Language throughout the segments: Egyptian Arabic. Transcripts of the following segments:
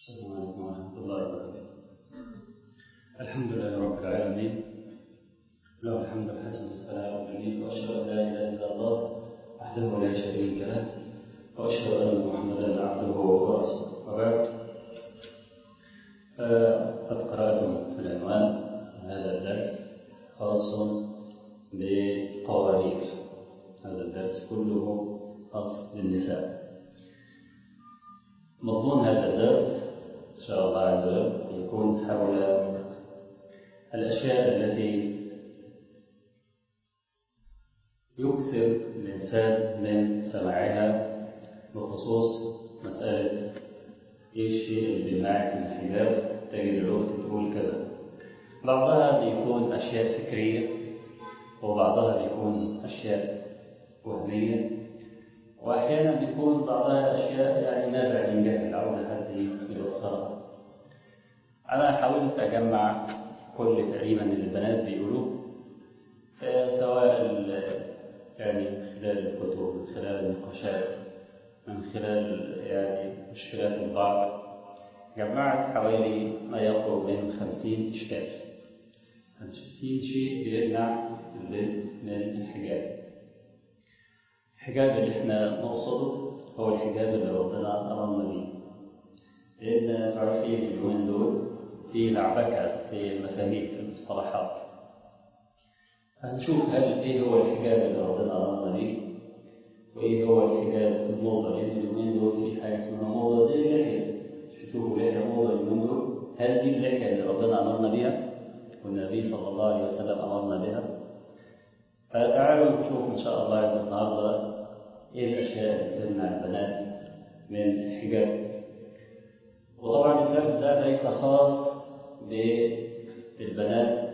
السلام عليكم ورحمة الله وبركاته الحمد لله رب العالمين له الحمد الحسن والثناء الجميل وأشهد أن لا إله إلا الله وحده لا شريك له وأشهد أن محمدا عبده ورسوله وبعد قد قرأتم في العنوان هذا الدرس خاص بقوارير هذا الدرس كله خاص بالنساء مضمون هذا الدرس إن شاء الله عز وجل يكون حول الأشياء التي يكثر الإنسان من سماعها بخصوص مسألة إيه الشيء اللي بيمنعك من الحجاب تجد الأخت تقول كذا بعضها بيكون أشياء فكرية وبعضها بيكون أشياء وهمية وأحيانا بيكون بعضها أشياء يعني نابع من جهل عاوز حد يوصلها أنا حاولت أجمع كل تقريبا اللي البنات بيقولوه سواء يعني من خلال الكتب من خلال النقاشات من خلال يعني مشكلات البعض جمعت حوالي ما يقرب من خمسين إشكال خمسين شيء بيمنع البنت من الحجاب الحجاب اللي احنا نقصده هو الحجاب اللي ربنا أمرنا بيه لأن تعرفين اليومين دول في لعبكة في المفاهيم في المصطلحات هنشوف هل ايه هو الحجاب اللي ربنا أمرنا بيه وايه هو الحجاب الموضة لأن اليومين دول في حاجة اسمها موضة زي اللحية شوفوا لحية موضة اليومين دول هل دي اللحية اللي ربنا أمرنا بيها والنبي صلى الله عليه وسلم أمرنا بها فتعالوا نشوف إن شاء الله عز النهارده إيه الأشياء اللي تمنع البنات من الحجاب وطبعا الدرس ده ليس خاص بالبنات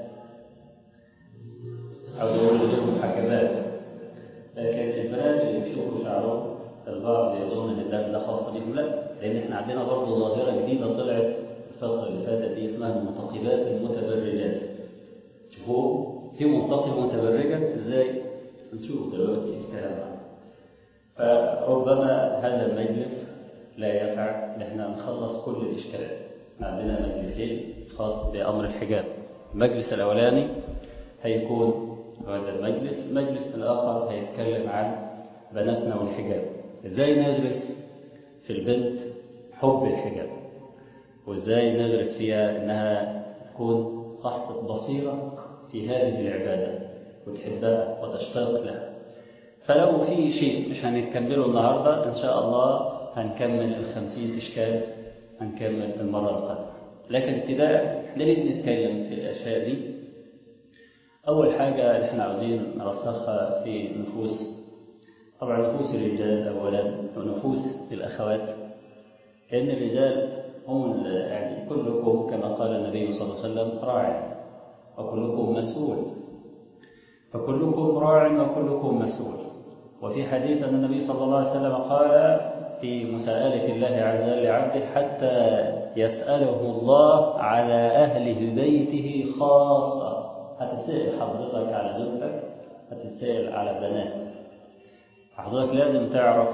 أو نقول لهم حجابات لكن البنات اللي بيشوفوا شعرهم البعض يظن إن الدرس ده خاص بيهم لا لأن إحنا عندنا برضه ظاهرة جديدة طلعت الفترة اللي فاتت دي اسمها المنتقبات المتبرجات شوفوا في منتقب متبرجة ازاي؟ نشوف دلوقتي الكلام فربما هذا المجلس لا يسع ان احنا نخلص كل الاشكالات عندنا مجلسين خاص بامر الحجاب المجلس الاولاني هيكون هذا المجلس المجلس الاخر هيتكلم عن بناتنا والحجاب ازاي ندرس في البنت حب الحجاب وازاي ندرس فيها انها تكون صاحبة بصيرة في هذه العبادة وتحبها وتشتاق لها فلو في شيء مش هنكمله النهاردة إن شاء الله هنكمل الخمسين إشكال هنكمل المرة القادمة لكن ابتداء احنا ليه بنتكلم في الأشياء دي أول حاجة اللي احنا عاوزين نرسخها في نفوس طبعا نفوس الرجال أولا ونفوس الأخوات لأن الرجال هم يعني كلكم كما قال النبي صلى الله عليه وسلم راع وكلكم مسؤول فكلكم راع وكلكم مسؤول وفي حديث أن النبي صلى الله عليه وسلم قال في مساءلة الله عز وجل لعبده حتى يسأله الله على أهل بيته خاصة هتسأل حضرتك على زوجتك هتسأل على بناتك حضرتك لازم تعرف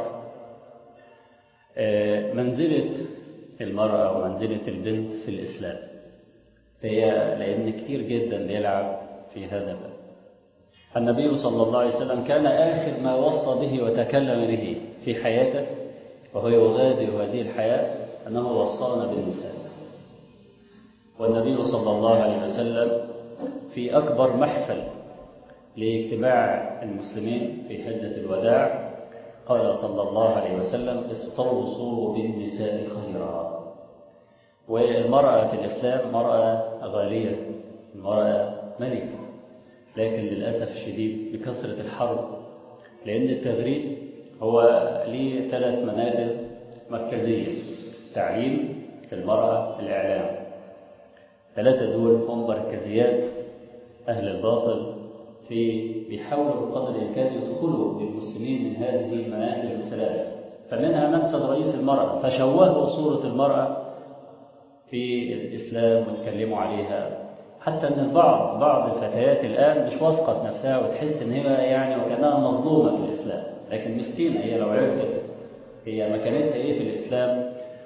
منزلة المرأة ومنزلة البنت في الإسلام هي لأن كتير جدا بيلعب في هذا الباب النبي صلى الله عليه وسلم كان آخر ما وصى به وتكلم به في حياته وهو يغادر هذه الحياة أنه وصانا بالنساء والنبي صلى الله عليه وسلم في أكبر محفل لاجتماع المسلمين في حجة الوداع قال صلى الله عليه وسلم استوصوا بالنساء خيرا والمرأة في الإسلام مرأة غالية المرأة ملكة لكن للأسف الشديد بكثرة الحرب لأن التغريب هو ليه ثلاث منافذ مركزية تعليم المرأة الإعلام ثلاثة دول هم مركزيات أهل الباطل في بيحاولوا بقدر الإمكان يدخلوا بالمسلمين من هذه المنافذ الثلاث فمنها منفذ رئيس المرأة فشوهوا صورة المرأة في الإسلام واتكلموا عليها حتى ان البعض بعض الفتيات الان مش واثقه في نفسها وتحس ان هي يعني وكانها مظلومه في الاسلام لكن مسكينه هي لو عرفت هي مكانتها ايه في الاسلام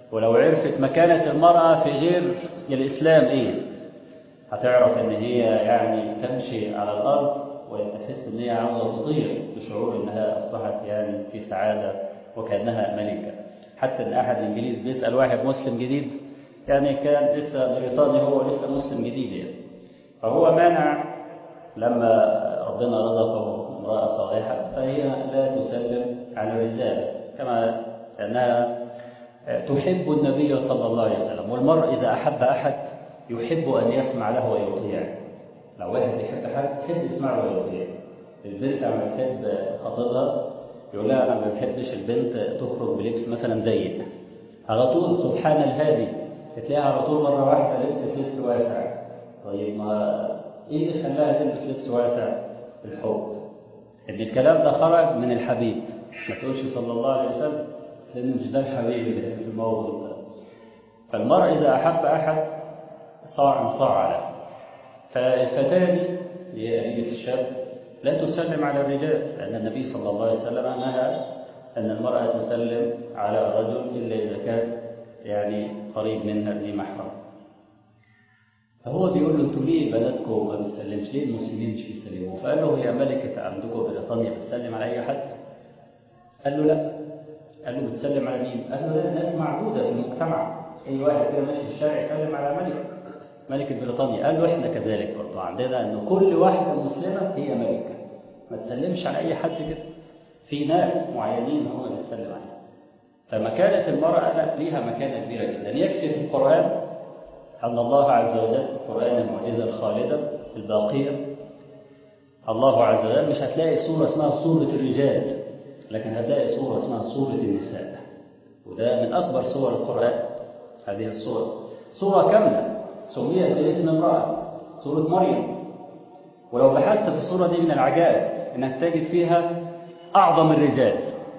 ولو عرفت مكانة المرأة في غير الإسلام إيه هتعرف إن هي يعني تمشي على الأرض وتحس إن هي عاوزة تطير بشعور إنها أصبحت يعني في سعادة وكأنها ملكة حتى إن أحد الإنجليز بيسأل واحد مسلم جديد يعني كان لسه بريطاني هو لسه مسلم جديد يعني فهو مانع لما ربنا رزقه امرأة صالحة فهي لا تسلم على الرجال كما أنها تحب النبي صلى الله عليه وسلم والمرء إذا أحب أحد يحب أن يسمع له ويطيع لو واحد يحب حد يحب يسمع له ويطيع البنت لما تحب خطيبها يقول لها أنا ما بحبش البنت تخرج بلبس مثلا ضيق على طول سبحان الهادي تلاقيها على طول مرة واحدة لبست لبس واسع طيب ما إيه اللي خلاها تلبس لبس واسع؟ الحب إن الكلام ده خرج من الحبيب ما تقولش صلى الله عليه وسلم لأن مش ده الحبيب اللي في الموضوع ده فالمرء إذا أحب أحد صاع صاع له فالفتاة لأية الشاب لا تسلم على الرجال لأن النبي صلى الله عليه وسلم نهى أن المرأة تسلم على الرجل إلا إذا كان يعني قريب منها ذي محرم فهو بيقول له انتوا ليه بناتكم ما بتسلمش ليه المسلمين مش بيسلموا فقال له هي ملكة عندكم بريطانيا بتسلم على أي حد قال له لا قال له بتسلم على مين قال له لا ناس معدودة في المجتمع أي واحد كده ماشي في الشارع يسلم على ملك ملكة بريطانيا قال له احنا كذلك برضه عندنا ان كل واحدة مسلمة هي ملكة ما تسلمش على أي حد كده في ناس معينين هم اللي تسلم عليهم فمكانة المرأة لا ليها مكانة كبيرة جدا يكفي في القرآن أن الله عز وجل القرآن المعجزة الخالدة الباقية الله عز وجل مش هتلاقي سورة اسمها سورة الرجال لكن هتلاقي سورة اسمها سورة النساء وده من أكبر سور القرآن هذه السورة سورة كاملة سميت باسم امرأة سورة مريم ولو بحثت في السورة دي من العجائب انك تجد فيها أعظم الرجال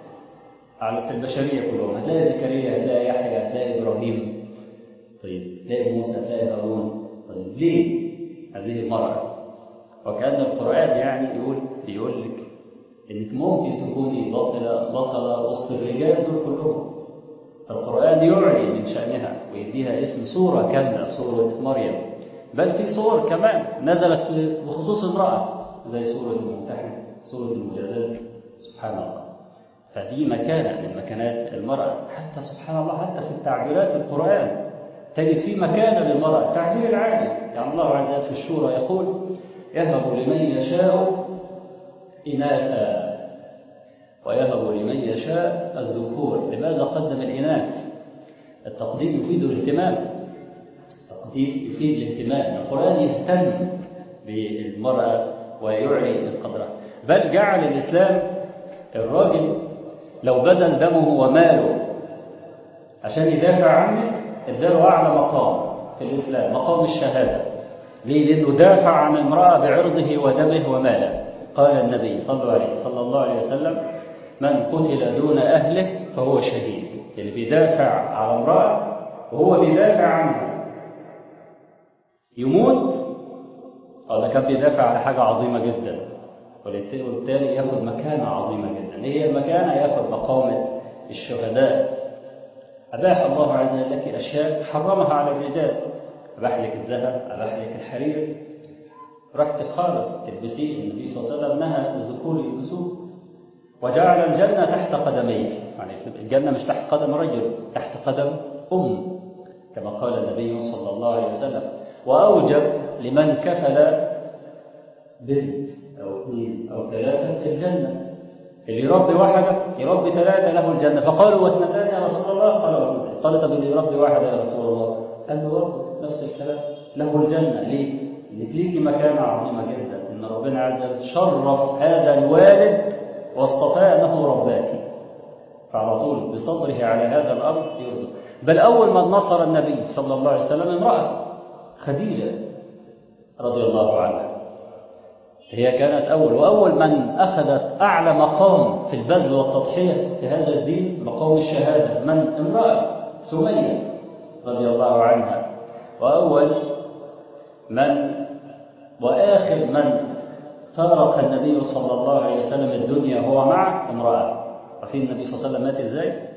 في البشرية كلهم هتلاقي زكريا هتلاقي يحيى هتلاقي إبراهيم طيب تلاقي موسى تلاقي هارون طيب ليه هذه المرأة وكأن القرآن يعني يقول بيقول لك إنك ممكن تكوني بطلة بطلة وسط الرجال دول كلهم فالقرآن يعلي من شأنها ويديها اسم سورة كاملة سورة مريم بل في صور كمان نزلت في بخصوص امرأة زي سورة الممتحن سورة المجادلة سبحان الله فدي مكانة من مكانات المرأة حتى سبحان الله حتى في التعبيرات القرآن تجد في مكانة للمرأة التعبير العالي يعني الله عز وجل في الشورى يقول يهب لمن يشاء إناثا ويهب لمن يشاء الذكور لماذا قدم الإناث التقديم يفيد الاهتمام التقديم يفيد الاهتمام القرآن يهتم بالمرأة ويعلي قدرها بل جعل الإسلام الراجل لو بذل دمه وماله عشان يدافع عنك اداله أعلى مقام في الإسلام مقام الشهادة ليه؟ لأنه دافع عن امرأة بعرضه ودمه وماله قال النبي صلى الله عليه صلى الله عليه وسلم من قتل دون أهله فهو شهيد اللي بيدافع على امرأة وهو بيدافع عنها يموت هذا كان بيدافع على حاجة عظيمة جدا وبالتالي ياخذ مكانة عظيمة جدا هي المكانة ياخذ مقامة الشهداء أباح الله عز وجل لك أشياء حرمها على الرجال أباح لك الذهب أباح لك الحرير راحتك خالص تلبسيه النبي صلى الله عليه وسلم نهى الذكور يلبسوه وجعل الجنة تحت قدميك يعني الجنة مش تحت قدم رجل تحت قدم أم كما قال النبي صلى الله عليه وسلم وأوجب لمن كفل بنت أو اثنين أو ثلاثة في الجنة اللي يربي واحدة يربي ثلاثة له الجنة فقالوا واثنتان يا رسول الله قال واثنتان قال طب اللي يربي واحدة يا رسول الله قال له برضه نفس الكلام له الجنة ليه؟ لك ليكي مكانة عظيمة جدا إن ربنا عز وجل شرف هذا الوالد واصطفاه أنه رباك فعلى طول بصبره على هذا الأمر يرزق بل أول من نصر النبي صلى الله عليه وسلم امرأة خديجة رضي الله عنها هي كانت أول وأول من أخذت أعلى مقام في البذل والتضحية في هذا الدين مقام الشهادة من امرأة سمية رضي الله عنها وأول من وآخر من فارق النبي صلى الله عليه وسلم الدنيا هو مع امرأة عارفين النبي صلى الله عليه وسلم مات ازاي؟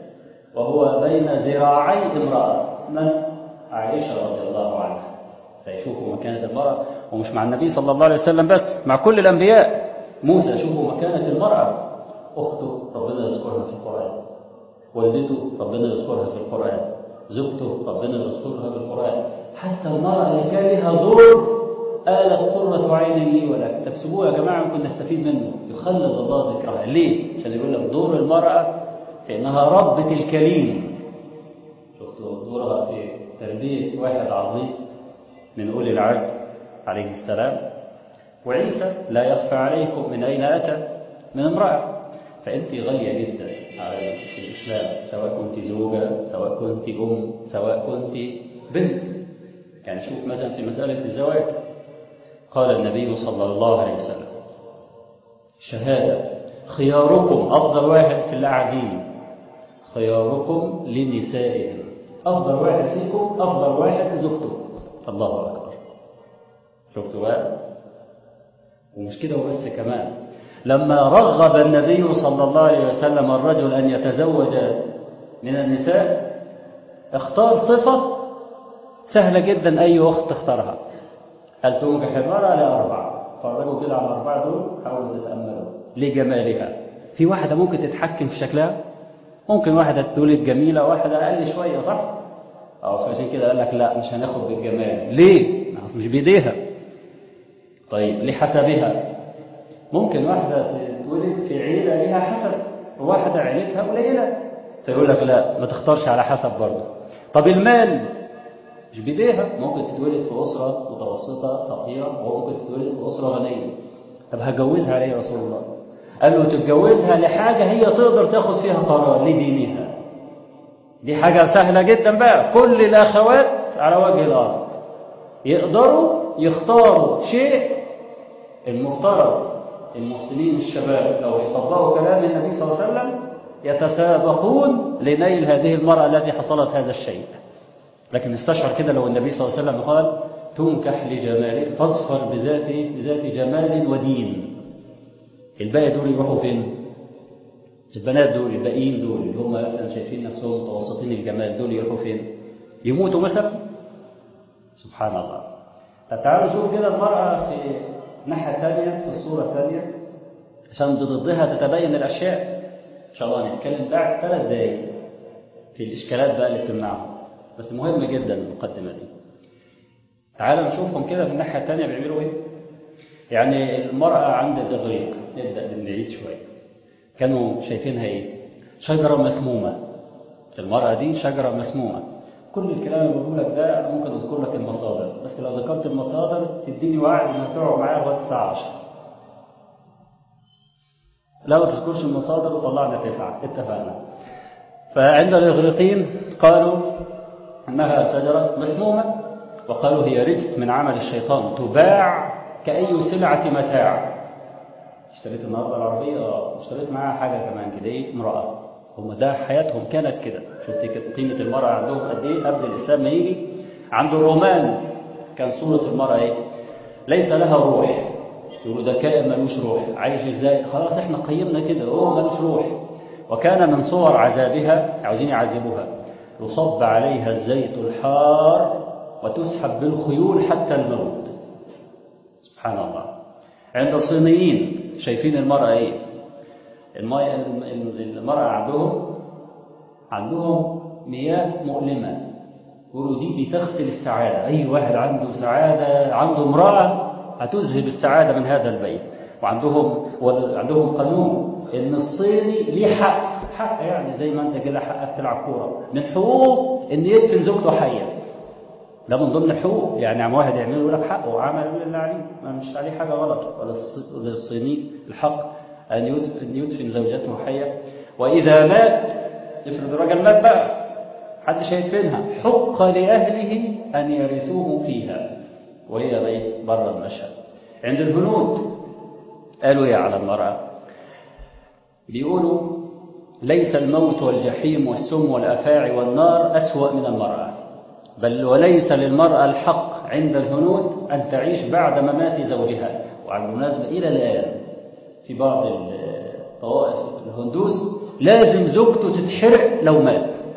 وهو بين ذراعي امرأة من؟ عائشة رضي الله عنها فيشوفوا مكانة المرأة ومش مع النبي صلى الله عليه وسلم بس مع كل الأنبياء موسى شوفوا مكانة المرأة أخته ربنا يذكرها في القرآن والدته ربنا يذكرها في القرآن زوجته ربنا يذكرها في القرآن حتى المرأة اللي كان لها دور قالت قرة عين لي ولك طب سيبوه يا جماعة ممكن نستفيد منه يخلد الله ذكرها ليه؟ عشان يقول لك دور المرأة في إنها ربة الكليم شفتوا دورها في تربية واحد عظيم من أولي العزم عليه السلام وعيسى لا يخفى عليكم من أين أتى من امرأة فأنت غالية جدا على الإسلام سواء كنت زوجة سواء كنت أم سواء كنت بنت يعني شوف مثلا في مسألة الزواج قال النبي صلى الله عليه وسلم شهادة خياركم أفضل واحد في الأعدين خياركم لنسائهم أفضل واحد فيكم أفضل واحد لزوجته الله أكبر شفتوا بقى ومش كده وبس كمان لما رغب النبي صلى الله عليه وسلم الرجل أن يتزوج من النساء اختار صفة سهلة جدا أي أخت تختارها هل تنجح المرأة لأربعة فرجوا كده على الأربعة دول حاولوا تتأملوا لجمالها في واحدة ممكن تتحكم في شكلها ممكن واحدة تولد جميلة واحدة أقل شوية صح؟ أو فعشان كده قال لك لا مش هناخد بالجمال ليه؟ مش بإيديها طيب لحسبها ممكن واحدة تولد في عيلة ليها حسب وواحدة عيلتها قليلة فيقول لك لا ما تختارش على حسب برضه طب المال مش بإيديها ممكن تتولد في أسرة متوسطة فقيرة وممكن تتولد في أسرة غنية طب هجوزها ليه يا رسول الله قال له تتجوزها لحاجة هي تقدر تاخد فيها قرار لدينها دي حاجة سهلة جدا بقى كل الأخوات على وجه الأرض يقدروا يختاروا شيء المفترض المسلمين الشباب لو يطبقوا كلام النبي صلى الله عليه وسلم يتسابقون لنيل هذه المرأة التي حصلت هذا الشيء لكن استشعر كده لو النبي صلى الله عليه وسلم قال تنكح لجمال فاظفر بذات بذات جمال ودين الباقي دول يروحوا فين البنات دول الباقيين دول اللي هم مثلا شايفين نفسهم متوسطين الجمال دول يروحوا فين يموتوا مثلا سبحان الله طب تعالوا نشوف كده المرأة في الناحية الثانية في الصورة الثانية عشان بضدها تتبين الأشياء إن شاء الله نتكلم بعد ثلاث دقايق في الإشكالات بقى اللي بتمنعهم بس مهم جدا المقدمة دي تعالوا نشوفهم كده من الناحية الثانية بيعملوا إيه يعني المرأة عند الإغريق نبدأ من بعيد شوية كانوا شايفينها إيه شجرة مسمومة المرأة دي شجرة مسمومة كل الكلام اللي بقوله لك ده أنا ممكن أذكر لك المصادر بس لو ذكرت المصادر تديني وعد إنك تقعد معايا لغاية الساعة 10 لا ما تذكرش المصادر وطلعنا تسعة اتفقنا فعند الإغريقيين قالوا أنها شجرة مسمومة وقالوا هي رجس من عمل الشيطان تباع كأي سلعة متاع اشتريت النهارده العربية اه اشتريت معاها حاجة كمان كده ايه امرأة هم ده حياتهم كانت كده شفت كده قيمة المرأة عندهم قد ايه قبل الإسلام ما يجي عند الرومان كان صورة المرأة ايه ليس لها روح يقولوا ده كائن ملوش روح عايش ازاي خلاص احنا قيمنا كده هو ملوش روح وكان من صور عذابها عاوزين يعذبوها يصب عليها الزيت الحار وتسحب بالخيول حتى الموت سبحان الله عند الصينيين شايفين المرأة ايه المرأة عندهم عندهم مياه مؤلمة يقولوا دي بتغسل السعادة أي واحد عنده سعادة عنده امرأة هتذهب السعادة من هذا البيت وعندهم عندهم قانون إن الصيني ليه حق حق يعني زي ما أنت كده حقك تلعب كورة من حقوق إن يدفن زوجته حية ده من ضمن الحقوق يعني عم واحد يعمل له لك حقه وعمل اللي عليه ما مش عليه حاجة غلط ولا للصيني الحق أن يدفن زوجته حية وإذا مات افرض الراجل مات بقى محدش هيدفنها حق لأهله أن يرثوه فيها وهي ايه بره المشهد عند الهنود قالوا ايه على المرأة بيقولوا ليس الموت والجحيم والسم والأفاعي والنار أسوأ من المرأة بل وليس للمرأة الحق عند الهنود أن تعيش بعد ممات زوجها وعلى المناسبة إلى الآن في بعض الطوائف الهندوس لازم زوجته تتحرق لو مات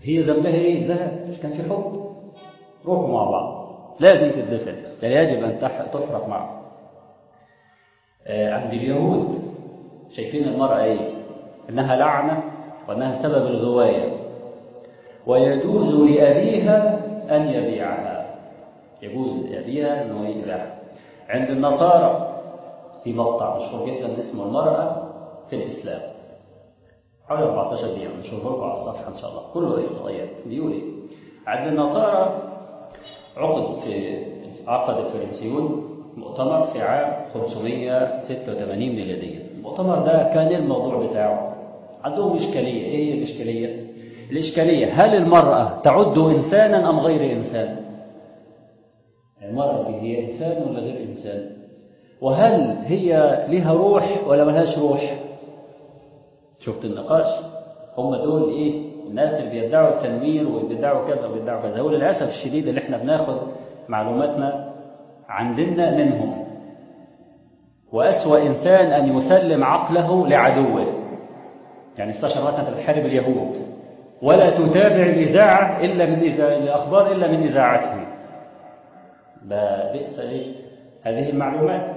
هي ذنبها ايه ذهب مش كان في حب روحوا مع بعض لازم تدفن بل يجب ان تحرق معه آه عند اليهود شايفين المرأة ايه انها لعنة وانها سبب الغواية ويجوز لأبيها أن يبيعها يجوز لأبيها أنه يبيعها عند النصارى في مقطع مشهور جدا اسمه المرأة في الإسلام حوالي 14 دقيقة نشوفه لكم على الصفحة إن شاء الله كله إحصائيات بيقول إيه عند النصارى عقد في عقد الفرنسيون مؤتمر في عام 586 ميلادية المؤتمر ده كان الموضوع بتاعه عندهم إشكالية إيه هي الإشكالية؟ الإشكالية هل المرأة تعد إنسانا أم غير إنسان؟ المرأة هي إنسان ولا غير إنسان؟ وهل هي لها روح ولا ملهاش روح؟ شفت النقاش؟ هم دول إيه؟ الناس اللي بيدعوا التنوير وبيدعوا كذا وبيدعوا كذا هو للأسف الشديد اللي احنا بناخد معلوماتنا عندنا منهم وأسوأ إنسان أن يسلم عقله لعدوه يعني استشعر مثلا تحارب اليهود ولا تتابع الإذاعة إلا من إذا الأخبار إلا من إذاعتهم ده بئس إيه هذه المعلومات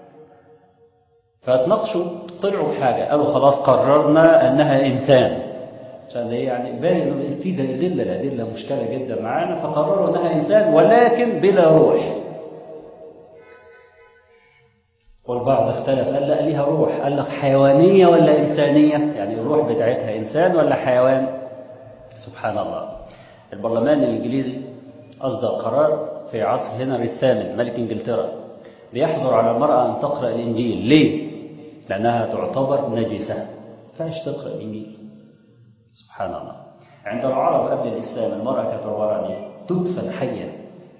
فتناقشوا طلعوا بحاجة قالوا خلاص قررنا أنها إنسان عشان هي يعني باين إنه في أدلة الأدلة مشكلة جدا معانا فقرروا أنها إنسان ولكن بلا روح والبعض اختلف قال لا ليها روح قال لك حيوانية ولا إنسانية يعني الروح بتاعتها إنسان ولا حيوان سبحان الله البرلمان الإنجليزي أصدر قرار في عصر هنري الثامن ملك إنجلترا بيحظر على المرأة أن تقرأ الإنجيل ليه؟ لأنها تعتبر نجسة فاش تقرأ الإنجيل سبحان الله عند العرب قبل الإسلام المرأة كانت عبارة عن إيه؟ تدفن حيا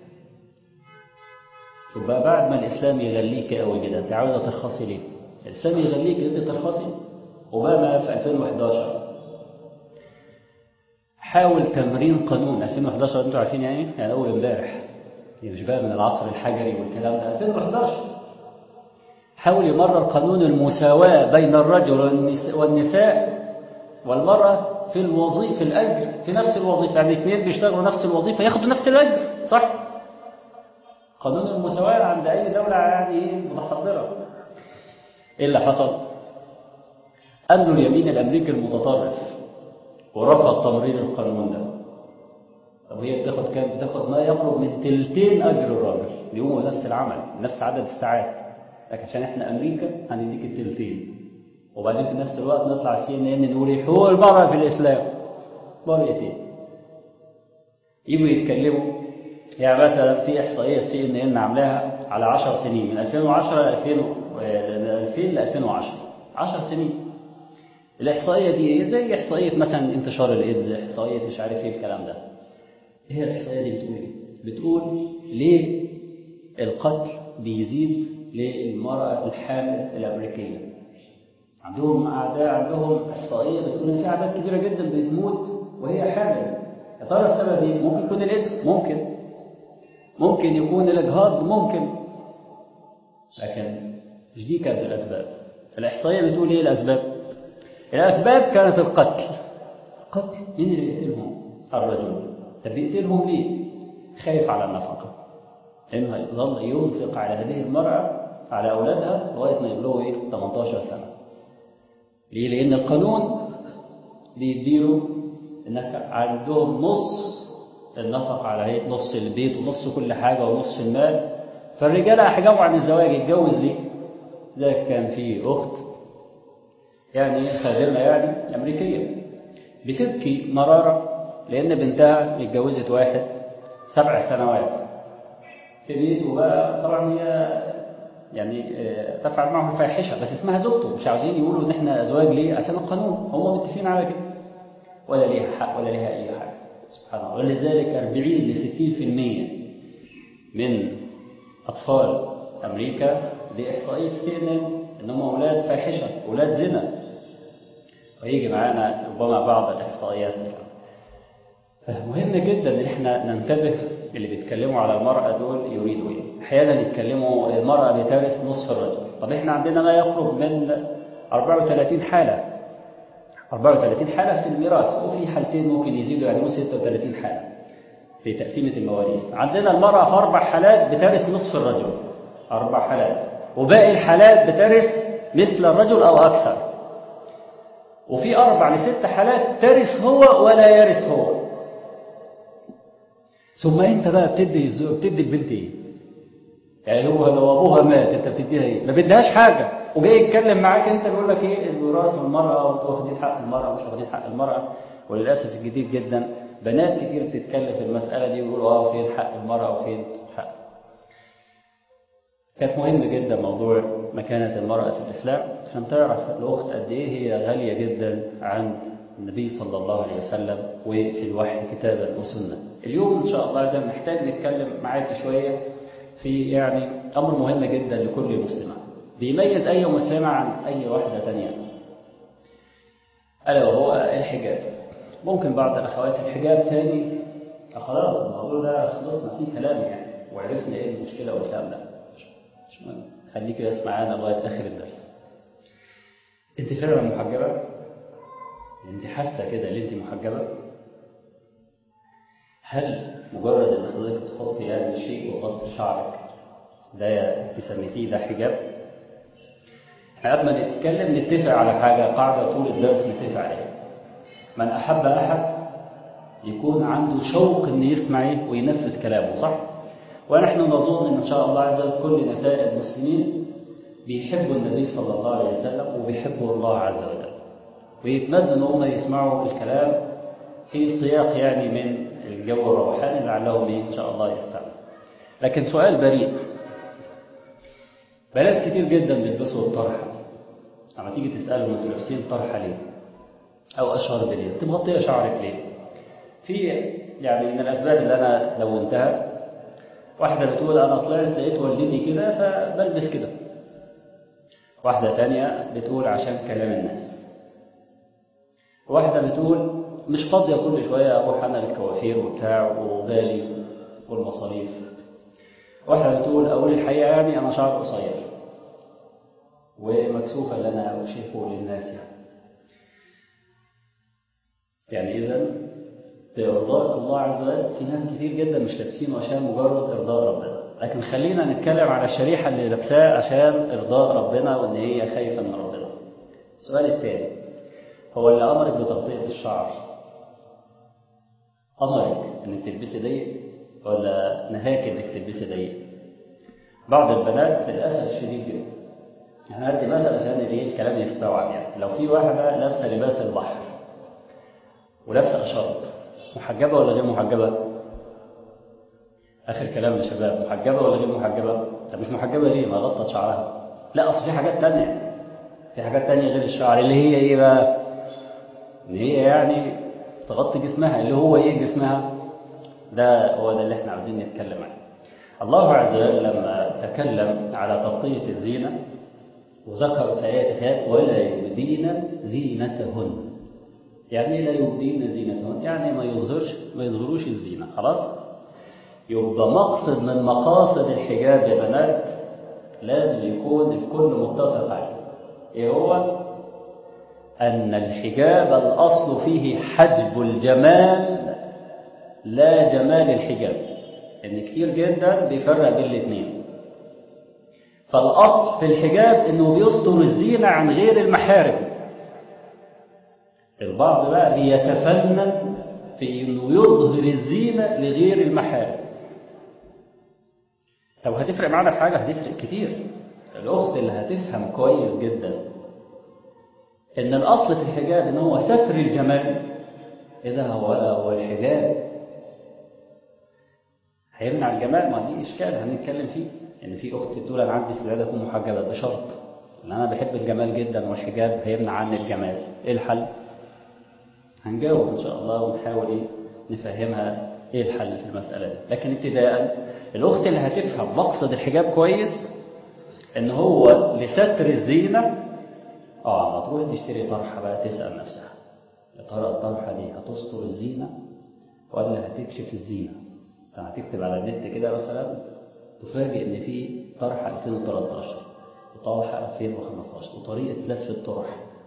يبقى بعد ما الإسلام يغليك قوي كده أنت عاوزة ترخصي ليه؟ الإسلام يغليك أنت ترخصي أوباما في 2011 حاول تمرين قانون 2011 انتوا عارفين يعني يعني اول امبارح مش بقى من العصر الحجري والكلام ده 2011 حاول يمرر قانون المساواة بين الرجل والنساء والمرأة في الوظيفة في الأجر في نفس الوظيفة يعني اثنين بيشتغلوا نفس الوظيفة ياخدوا نفس الأجر صح؟ قانون المساواة عند أي دولة يعني متحضرة إيه اللي حصل؟ أنه اليمين الأمريكي المتطرف ورفض تمرير القانون ده طب هي بتاخد كام بتاخد ما يقرب من تلتين اجر الراجل بيقوموا نفس العمل نفس عدد الساعات لكن عشان احنا امريكا هنديك التلتين وبعدين في نفس الوقت نطلع سي ان ان نقول حقوق المراه في الاسلام مرأتين يجوا يتكلموا يعني مثلا في احصائيه سي ان ان عاملاها على 10 سنين من 2010 ل 2000 ل 2010 10 سنين الإحصائية دي زي إحصائية مثلا انتشار الإيدز إحصائية مش عارف إيه الكلام ده هي الإحصائية دي بتقول إيه؟ بتقول ليه القتل بيزيد للمرأة الحامل الأمريكية عندهم أعداء عندهم إحصائية بتقول إن في أعداد كبيرة جدا بتموت وهي حامل يا ترى السبب إيه؟ ممكن يكون الإيدز ممكن ممكن يكون الإجهاض ممكن لكن مش دي كانت الأسباب الإحصائية بتقول إيه الأسباب؟ الأسباب كانت القتل القتل مين اللي بيقتلهم؟ الرجل طب بيقتلهم ليه؟ خايف على النفقة لأنه هيظل ينفق على هذه المرأة على أولادها لغاية ما يبلغوا إيه؟ 18 سنة ليه؟ لأن القانون بيديله إنك عندهم نص النفقة على هيئة نص البيت ونص كل حاجة ونص المال فالرجال هيحجبوا عن الزواج يتجوز ليه؟ ده كان في أخت يعني خادمة يعني أمريكية بتبكي مرارة لأن بنتها اتجوزت واحد سبع سنوات في بيته بقى طبعا هي يعني تفعل معه الفاحشة بس اسمها زوجته مش عاوزين يقولوا إن إحنا أزواج ليه عشان القانون هم متفقين على كده ولا ليها حق ولا ليها أي حاجة سبحان الله ولذلك 40 ل 60% من أطفال أمريكا دي إحصائية سي إن إن إن هم أولاد فاحشة أولاد زنا ويجي معانا ربما بعض الإحصائيات فمهم جدا إن إحنا ننتبه اللي بيتكلموا على المرأة دول يريدوا إيه أحيانا يتكلموا المرأة بترث نصف الرجل طب إحنا عندنا ما يقرب من 34 حالة 34 حالة في الميراث وفي حالتين ممكن يزيدوا يعني ممكن 36 حالة في تقسيمة المواريث عندنا المرأة في أربع حالات بترث نصف الرجل أربع حالات وباقي الحالات بترث مثل الرجل أو أكثر وفي أربع لست حالات ترث هو ولا يرث هو ثم أنت بقى بتدي بتدي البنت إيه؟ يعني هو لو أبوها مات أنت بتديها إيه؟ ما بديهاش حاجة وجاي يتكلم معاك أنت بيقول لك إيه الوراث والمرأة وأنتوا واخدين حق المرأة مش واخدين حق المرأة وللأسف الجديد جدا بنات كتير بتتكلم في المسألة دي ويقولوا اه فين حق المرأة وفين حق كانت مهم جدا موضوع مكانة المرأة في الإسلام عشان تعرف الأخت قد إيه هي غالية جدا عن النبي صلى الله عليه وسلم وفي الوحي كتابا وسنة اليوم إن شاء الله عايز محتاج نتكلم معاك شوية في يعني أمر مهم جدا لكل مسلمة بيميز أي مسلمة عن أي واحدة تانية ألا وهو الحجاب ممكن بعض الأخوات الحجاب تاني خلاص الموضوع ده خلصنا فيه كلام يعني وعرفنا إيه المشكلة والكلام ده مش مهم خليكي بس معانا لغاية آخر الدرس أنت فعلا محجبة؟ أنت حاسة كده إن أنت محجبة؟ هل مجرد إن حضرتك تحطي يعني شيء وتغطي شعرك ده أنت سميتيه ده حجاب؟ احنا قبل ما نتكلم نتفق على حاجة قاعدة طول الدرس نتفق عليها من أحب أحد يكون عنده شوق إن يسمع إيه وينفذ كلامه صح؟ ونحن نظن إن شاء الله عز وجل كل نساء المسلمين بيحبوا النبي صلى الله عليه وسلم وبيحبوا الله عز وجل ويتمنى إن هم يسمعوا الكلام في سياق يعني من الجو الروحاني لعلهم إيه إن شاء الله يستمعوا لكن سؤال بريء بنات كتير جدا بيلبسوا الطرحة لما تيجي تسألهم انتوا لابسين طرحة ليه؟ أو أشهر بليه أنت مغطية شعرك ليه؟ في يعني من الأسباب اللي أنا لونتها واحدة بتقول أنا طلعت لقيت والدتي كده فبلبس كده واحدة تانية بتقول عشان كلام الناس واحدة بتقول مش فاضية كل شوية أروح أنا للكوافير وبتاع وغالي والمصاريف واحدة بتقول أقول الحقيقة يعني أنا شعر قصير ومكسوفة اللي أنا أشوفه للناس يعني يعني إذا بإرضاء الله عز وجل في ناس كتير جدا مش لابسينه عشان مجرد إرضاء ربنا لكن خلينا نتكلم على الشريحة اللي لابساه عشان إرضاء ربنا وإن هي خايفة من ربنا السؤال الثاني هو اللي أمرك بتغطية الشعر أمرك إنك تلبسي ضيق ولا نهاك إنك تلبسي ضيق بعض البنات للأسف الشديد جدا احنا هدي مثلا عشان ايه الكلام يستوعب يعني لو في واحدة لابسة لباس البحر ولابسه اشارب محجبه ولا غير محجبه اخر كلام يا شباب محجبه ولا غير محجبه طب مش محجبه ليه ما غطت شعرها لا اصل في حاجات تانية في حاجات تانية غير الشعر اللي هي ايه بقى ان هي يعني تغطي جسمها اللي هو ايه جسمها ده هو ده اللي احنا عاوزين نتكلم عنه الله عز وجل لما تكلم على تغطيه الزينه وذكر في آيات ولا يبدين زينتهن يعني لا يبدين زينتهن يعني ما يظهرش ما يظهروش الزينة خلاص يبقى مقصد من مقاصد الحجاب يا بنات لازم يكون الكل متفق عليه ايه هو أن الحجاب الأصل فيه حجب الجمال لا جمال الحجاب إن كتير جدا بيفرق بين الاثنين فالأصل في الحجاب إنه بيستر الزينة عن غير المحارم البعض بقى بيتفنن في إنه يظهر الزينة لغير المحارم طب هتفرق معانا في حاجة هتفرق كتير الأخت اللي هتفهم كويس جدا إن الأصل في الحجاب إن هو ستر الجمال إذا هو هو الحجاب هيمنع الجمال ما دي إشكال هنتكلم فيه إن في أخت تقول أنا عندي استعداد أكون محجبة بشرط إن أنا بحب الجمال جدا والحجاب هيمنع عني الجمال إيه الحل؟ هنجاوب إن شاء الله ونحاول إيه نفهمها إيه الحل في المسألة دي لكن ابتداء الأخت اللي هتفهم مقصد الحجاب كويس إن هو لستر الزينة آه ما تروح تشتري طرحة بقى تسأل نفسها يا ترى الطرحة دي هتستر الزينة ولا هتكشف الزينة هتكتب على النت كده مثلا تفاجئ إن في طرحة 2013 وطرحة 2015 وطريقة لف الطرح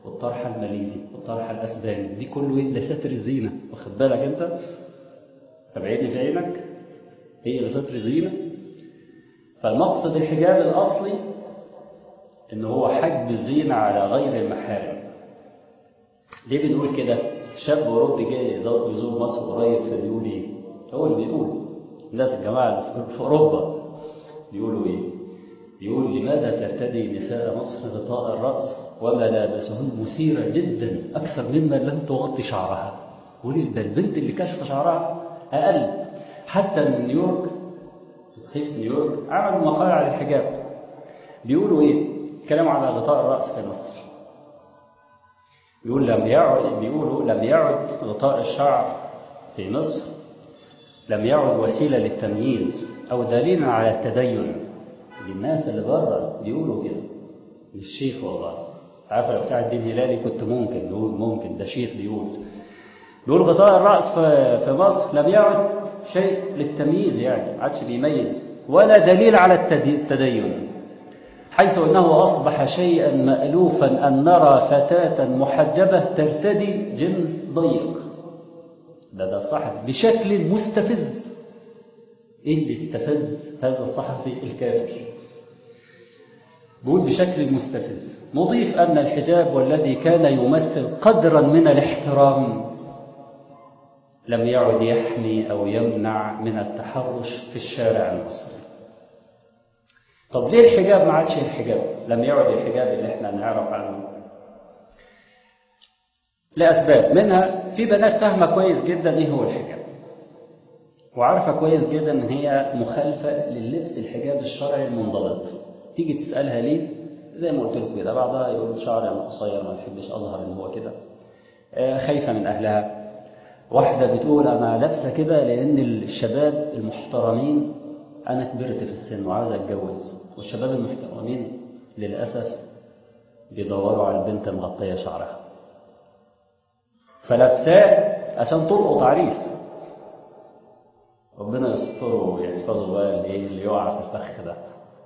والطرحة الماليزي والطرحة الأسباني دي كله إيه ده ستر الزينة واخد بالك أنت تبعيني في عينك هي اللي ستر الزينة فالمقصد الحجاب الأصلي إن هو حجب الزينة على غير المحارم ليه بنقول كده شاب أوروبي جاي يزور مصر قريب فبيقول إيه هو اللي بيقول الناس الجماعة اللي في أوروبا بيقولوا إيه بيقول لماذا ترتدي نساء مصر غطاء الرأس وملابسهن مثيرة جدا أكثر مما لم تغطي شعرها يقول ده البنت اللي كشف شعرها أقل حتى من نيويورك في صحيفة نيويورك عملوا مقال على الحجاب بيقولوا إيه كلام على غطاء الرأس في مصر بيقول لم يعد بيقولوا لم يعد غطاء الشعر في مصر لم يعد وسيلة للتمييز أو دليلا على التدين للناس اللي بره بيقولوا كده مش شيخ والله عارف لو سعد الدين هلالي كنت ممكن نقول ممكن ده شيخ بيقول بيقول غطاء الرأس في مصر لم يعد شيء للتمييز يعني ما عادش بيميز ولا دليل على التدين حيث أنه أصبح شيئا مألوفا أن نرى فتاة محجبة ترتدي جنس ضيق ده ده الصحفي بشكل مستفز إيه اللي استفز هذا الصحفي الكافر بقول بشكل مستفز نضيف أن الحجاب والذي كان يمثل قدرا من الاحترام لم يعد يحمي أو يمنع من التحرش في الشارع المصري طب ليه الحجاب ما عادش الحجاب لم يعد الحجاب اللي احنا نعرف عنه لأسباب منها في بنات فاهمة كويس جدا ايه هو الحجاب وعارفة كويس جدا ان هي مخالفة لللبس الحجاب الشرعي المنضبط تيجي تسألها ليه زي ما قلت لكم كده بعضها يقول شعري انا قصير ما بحبش اظهر ان هو كده خايفة من اهلها واحدة بتقول انا لابسة كده لان الشباب المحترمين انا كبرت في السن وعاوز اتجوز والشباب المحترمين للأسف بيدوروا على البنت مغطية شعرها فلابساه عشان تلقط عريس ربنا يستره ويحفظه بقى اللي, اللي يقع في الفخ ده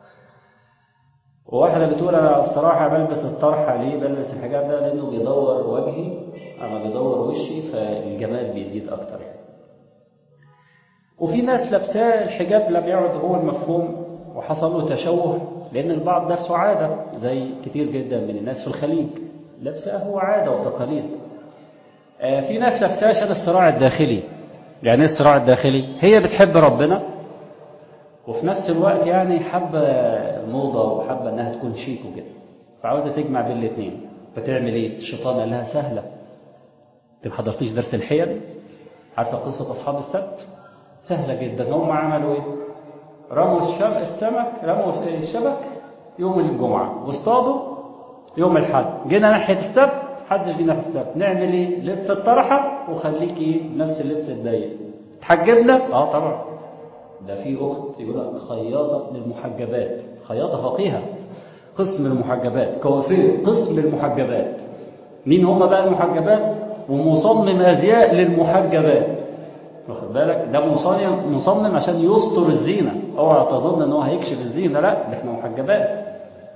وواحدة بتقول أنا الصراحة بلبس الطرحة ليه بلبس الحجاب ده لأنه بيدور وجهي أما بيدور وشي فالجمال بيزيد أكتر يعني وفي ناس لابساه الحجاب لم يعد هو المفهوم وحصل له تشوه لأن البعض نفسه عادة زي كتير جدا من الناس في الخليج لابساه هو عادة وتقاليد آه في ناس لابساه عشان الصراع الداخلي يعني ايه الصراع الداخلي هي بتحب ربنا وفي نفس الوقت يعني حابة الموضة وحابة انها تكون شيك وكده فعاوزة تجمع بين الاثنين فتعمل ايه الشيطان قال لها سهلة انت ما حضرتيش درس الحيل عارفة قصة أصحاب السبت سهلة جدا هم عملوا ايه رموا السمك رموا الشبك يوم الجمعة واصطادوا يوم الحد جينا ناحية السبت حدش جينا في السبت نعمل ايه لبس الطرحة وخليك ايه نفس اللبس الضيق تحجبنا اه طبعا ده في اخت يقول لك خياطة للمحجبات خياطة فقيهة قسم المحجبات كوافير قسم المحجبات مين هم بقى المحجبات ومصمم ازياء للمحجبات واخد بالك ده مصمم مصمم عشان يستر الزينه اوعى تظن ان هو هيكشف الزينه لا ده احنا محجبات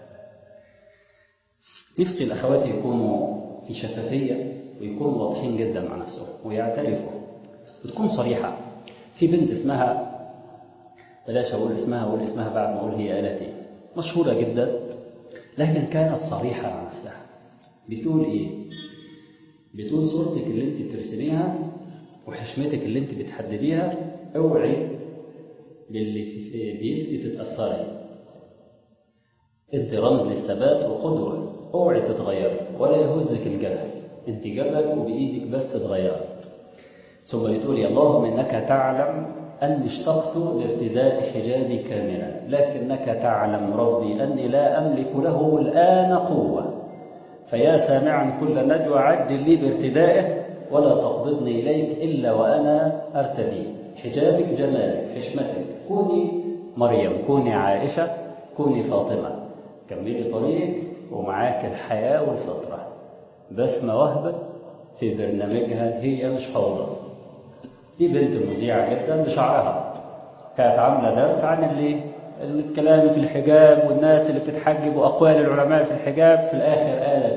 نفسي الاخوات يكونوا في شفافيه ويكونوا واضحين جدا مع نفسهم ويعترفوا وتكون صريحه في بنت اسمها بلاش اقول اسمها اقول اسمها بعد ما اقول هي قالت ايه مشهوره جدا لكن كانت صريحه مع نفسها بتقول ايه بتقول صورتك اللي انت بترسميها وحشمتك اللي انت بتحدديها اوعي باللي بيفتي تتأثري انت رمز للثبات وقدوة اوعي تتغيري ولا يهزك الجبل انت جبل وبإيدك بس اتغيرت ثم بتقولي اللهم انك تعلم أني اشتقت لارتداء حجابي كاملا لكنك تعلم ربي أني لا أملك له الآن قوة فيا سامعا كل نجوى عجل لي بارتدائه ولا تقبضني إليك إلا وأنا أرتدي حجابك جمالك حشمتك كوني مريم كوني عائشة كوني فاطمة كملي طريقك ومعاك الحياة والفطرة بسمة وهبة في برنامجها هي مش فوضى دي بنت مذيعة جدا بشعرها كانت عاملة درس عن اللي الكلام في الحجاب والناس اللي بتتحجب وأقوال العلماء في الحجاب في الآخر قالت كده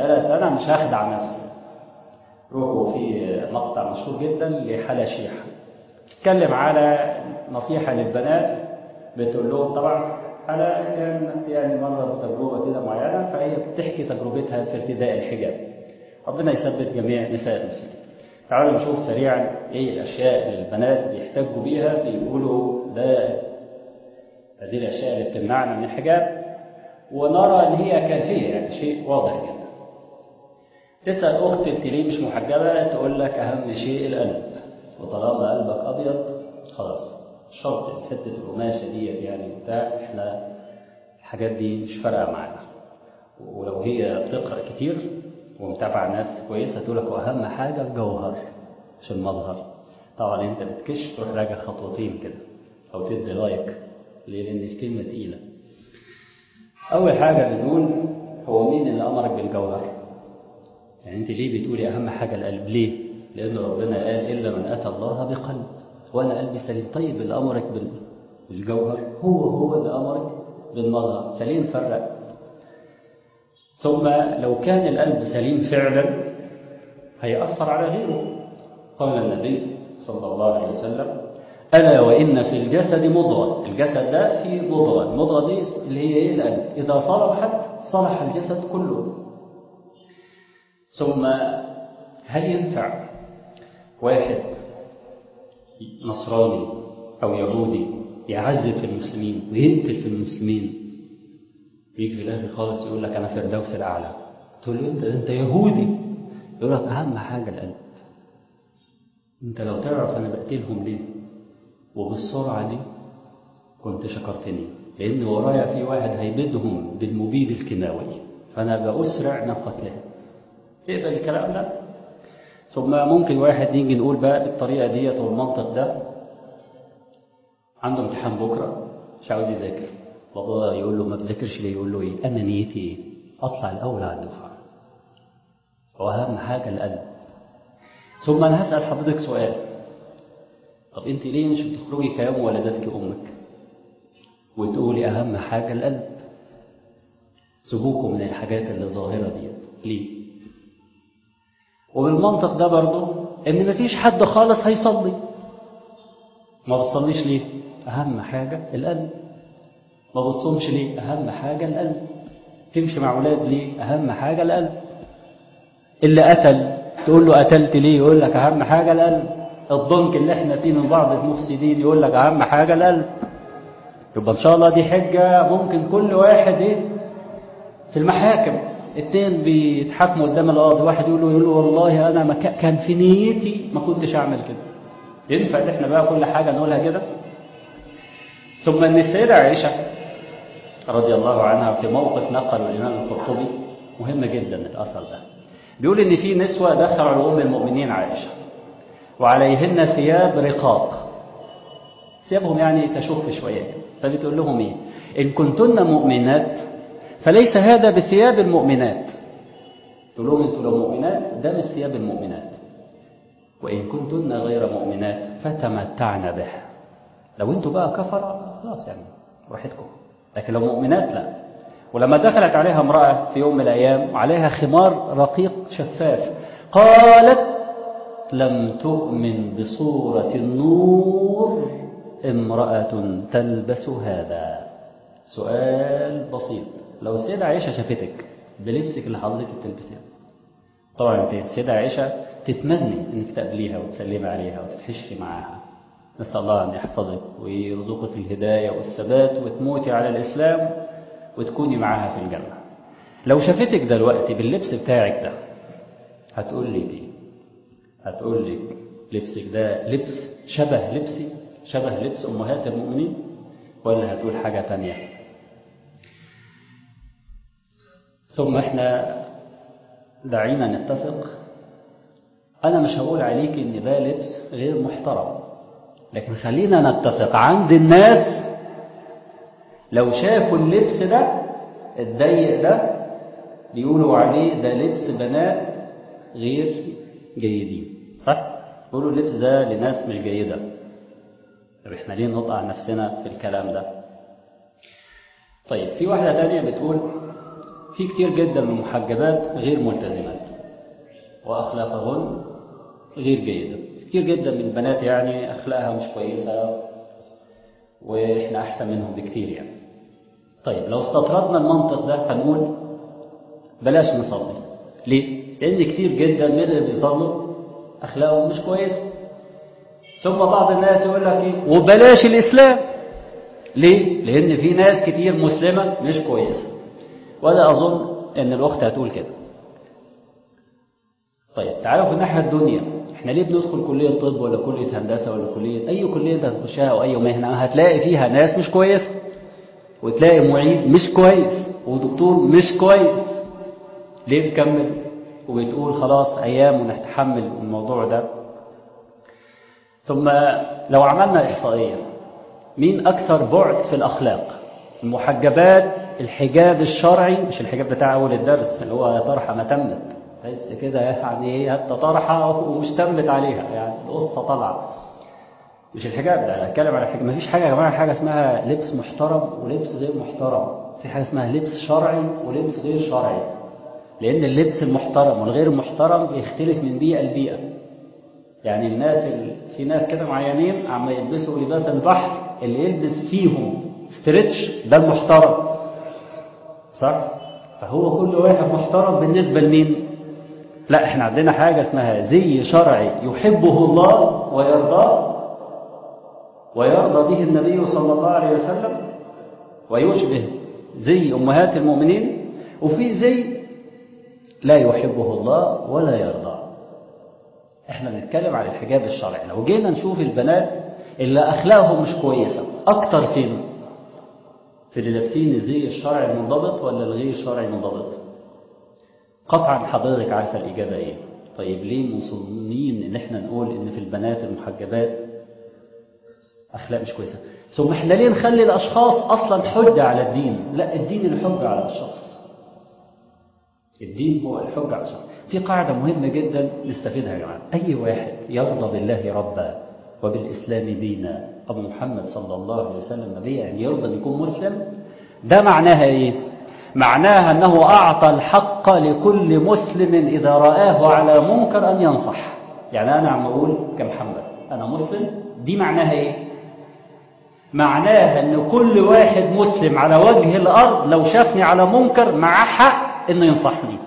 قالت أنا مش هخدع نفسي روحوا في مقطع مشهور جدا لحلا شيح تتكلم على نصيحة للبنات بتقول لهم طبعا حلا كانت يعني مرة بتجربة كده معينة فهي بتحكي تجربتها في ارتداء الحجاب ربنا يثبت جميع نساء المسلمين تعالوا نشوف سريعا ايه الاشياء اللي البنات بيحتجوا بيها بيقولوا ده هذه الاشياء اللي بتمنعنا من الحجاب ونرى ان هي كافيه يعني شيء واضح جدا تسال اخت انت ليه مش محجبه تقول لك اهم شيء القلب وطالما قلبك ابيض خلاص شرط حته القماشه ديت يعني بتاع احنا الحاجات دي مش فارقه معانا ولو هي بتقرا كتير ومتابعه ناس كويسه تقول لك اهم حاجه الجوهر مش المظهر طبعا انت بتكش تروح راجع خطوتين كده او تدي لايك ليه لان الكلمه تقيله اول حاجه بنقول هو مين اللي امرك بالجوهر يعني انت ليه بتقولي اهم حاجه القلب ليه لان ربنا قال الا من اتى الله بقلب وانا قلبي سليم طيب اللي امرك بالجوهر هو هو اللي امرك بالمظهر فليه نفرق ثم لو كان القلب سليم فعلا هيأثر على غيره قال النبي صلى الله عليه وسلم ألا وإن في الجسد مضغة الجسد ده فيه مضغة المضغة دي اللي هي إيه القلب إذا صلحت صلح الجسد كله ثم هل ينفع واحد نصراني أو يهودي يعذب في المسلمين ويقتل في المسلمين يجي في الاخر خالص يقول لك انا فردوس الاعلى تقول له انت انت يهودي يقول لك اهم حاجه القلب انت لو تعرف انا بقتلهم ليه وبالسرعه دي كنت شكرتني لان ورايا في واحد هيبيدهم بالمبيد الكيماوي فانا باسرع من قتلهم تقبل الكلام ده ثم ممكن واحد يجي نقول بقى بالطريقه ديت والمنطق ده عنده امتحان بكره مش عاوز يذاكر بابا يقول له ما بذاكرش ليه يقول له ايه انا نيتي ايه اطلع الاول على الدفعه واهم حاجه القلب ثم انا هسال حضرتك سؤال طب انت ليه مش بتخرجي كيوم ولدتك امك وتقولي اهم حاجه القلب سيبوكم من الحاجات اللي ظاهره دي ليه وبالمنطق ده برضه ان مفيش حد خالص هيصلي ما بتصليش ليه اهم حاجه القلب ما بتصومش ليه أهم حاجة القلب تمشي مع أولاد ليه أهم حاجة القلب اللي قتل تقول له قتلت ليه يقول لك أهم حاجة القلب الضنك اللي احنا فيه من بعض المفسدين يقول لك أهم حاجة القلب يبقى إن شاء الله دي حجة ممكن كل واحد إيه في المحاكم اتنين بيتحاكموا قدام القاضي واحد يقول له يقول له والله أنا ما كان في نيتي ما كنتش أعمل كده ينفع إن احنا بقى كل حاجة نقولها كده ثم ان السيدة عائشة رضي الله عنها في موقف نقل الإمام القرطبي مهم جدا الأثر ده بيقول إن في نسوة دخلوا على أم المؤمنين عائشة وعليهن ثياب رقاق ثيابهم يعني تشف شوية فبتقول لهم إيه إن كنتن مؤمنات فليس هذا بثياب المؤمنات تقول لهم أنتوا لو مؤمنات ده مش ثياب المؤمنات وإن كنتن غير مؤمنات فتمتعن به لو انتوا بقى كفرة خلاص يعني راحتكم لكن لو مؤمنات لا ولما دخلت عليها امرأة في يوم من الأيام وعليها خمار رقيق شفاف قالت لم تؤمن بصورة النور امرأة تلبس هذا سؤال بسيط لو السيدة عائشة شافتك بلبسك اللي حضرتك بتلبسيه طبعا انت السيدة عائشة تتمني انك تقابليها وتسلمي عليها وتتحشري معاها نسأل الله أن يحفظك ويرزقك الهداية والثبات وتموتي على الإسلام وتكوني معاها في الجنة لو شافتك دلوقتي باللبس بتاعك ده هتقول لي ايه هتقول لك لبسك ده لبس شبه لبسي شبه لبس أمهات المؤمنين ولا هتقول حاجة تانية ثم احنا دعينا نتفق أنا مش هقول عليك إن ده لبس غير محترم لكن خلينا نتفق عند الناس لو شافوا اللبس ده الضيق ده بيقولوا عليه ده لبس بنات غير جيدين صح؟ بيقولوا اللبس ده لناس مش جيدة طب احنا ليه نقطع نفسنا في الكلام ده؟ طيب في واحدة تانية بتقول في كتير جدا من المحجبات غير ملتزمات وأخلاقهن غير جيدة كتير جدا من البنات يعني أخلاقها مش كويسة وإحنا أحسن منهم بكتير يعني طيب لو استطردنا المنطق ده هنقول بلاش نصلي ليه؟ لأن كتير جدا من اللي بيصلوا أخلاقهم مش كويسة ثم بعض الناس يقول لك إيه وبلاش الإسلام ليه؟ لأن في ناس كتير مسلمة مش كويسة ولا أظن أن الأخت هتقول كده طيب تعالوا في الناحية الدنيا احنا ليه بندخل كلية طب ولا كلية هندسة ولا كلية أي كلية انت هتخشها أو أي مهنة هتلاقي فيها ناس مش كويسة وتلاقي معيد مش كويس ودكتور مش كويس ليه بتكمل وبتقول خلاص أيام ونتحمل الموضوع ده ثم لو عملنا إحصائية مين أكثر بعد في الأخلاق المحجبات الحجاب الشرعي مش الحجاب بتاع أول الدرس اللي هو طرحة ما تمت بس كده يعني ايه حتى طرحة ومش تمت عليها يعني القصة طالعة مش الحجاب ده انا هتكلم على الحجاب مفيش حاجة يا جماعة حاجة اسمها لبس محترم ولبس غير محترم في حاجة اسمها لبس شرعي ولبس غير شرعي لأن اللبس المحترم والغير المحترم بيختلف من بيئة لبيئة يعني الناس ال... في ناس كده معينين عم يلبسوا لباس البحر اللي يلبس فيهم ستريتش ده المحترم صح؟ فهو كل واحد محترم بالنسبة لمين؟ لا احنا عندنا حاجة اسمها زي شرعي يحبه الله ويرضاه ويرضى به النبي صلى الله عليه وسلم ويشبه زي أمهات المؤمنين وفي زي لا يحبه الله ولا يرضاه احنا بنتكلم عن الحجاب الشرعي لو جينا نشوف البنات اللي أخلاقهم مش كويسة أكتر فين في اللي لابسين الزي الشرعي المنضبط ولا الغير الشرعي المنضبط قطعا حضرتك عارفة الإجابة إيه طيب ليه مصممين إن إحنا نقول إن في البنات المحجبات أخلاق مش كويسة ثم إحنا ليه نخلي الأشخاص أصلا حجة على الدين لا الدين الحجة على الشخص الدين هو الحجة على الشخص في قاعدة مهمة جدا نستفيدها يا جماعة أي واحد يرضى بالله ربا وبالإسلام دينا أبو محمد صلى الله عليه وسلم نبيا أن يرضى أن يكون مسلم ده معناها إيه معناها أنه أعطى الحق لكل مسلم إذا رآه على منكر أن ينصح يعني أنا عم أقول كمحمد أنا مسلم دي معناها إيه معناها أن كل واحد مسلم على وجه الأرض لو شافني على منكر معاه حق أنه ينصحني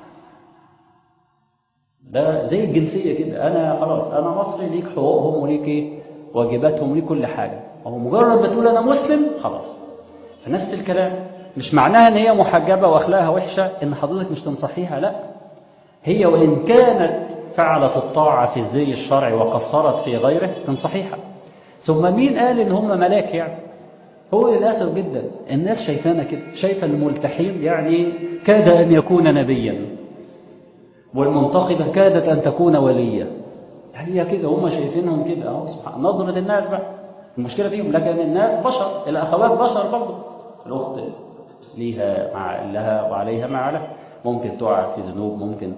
ده زي الجنسية كده أنا خلاص أنا مصري ليك حقوقهم وليك إيه واجباتهم ليك كل حاجة هو مجرد بتقول أنا مسلم خلاص فنفس الكلام مش معناها ان هي محجبة واخلاقها وحشة ان حضرتك مش تنصحيها لا هي وان كانت فعلت الطاعة في الزي الشرعي وقصرت في غيره تنصحيها ثم مين قال ان هم ملاك يعني هو للأسف جدا الناس شايفانا كده شايفة الملتحين يعني كاد أن يكون نبيا والمنتقبة كادت أن تكون ولية هي كده هم شايفينهم كده اهو سبحان نظرة الناس بقى المشكلة فيهم لكن الناس بشر الأخوات بشر برضه الأخت ليها مع لها وعليها ما عليها ممكن تقع في ذنوب ممكن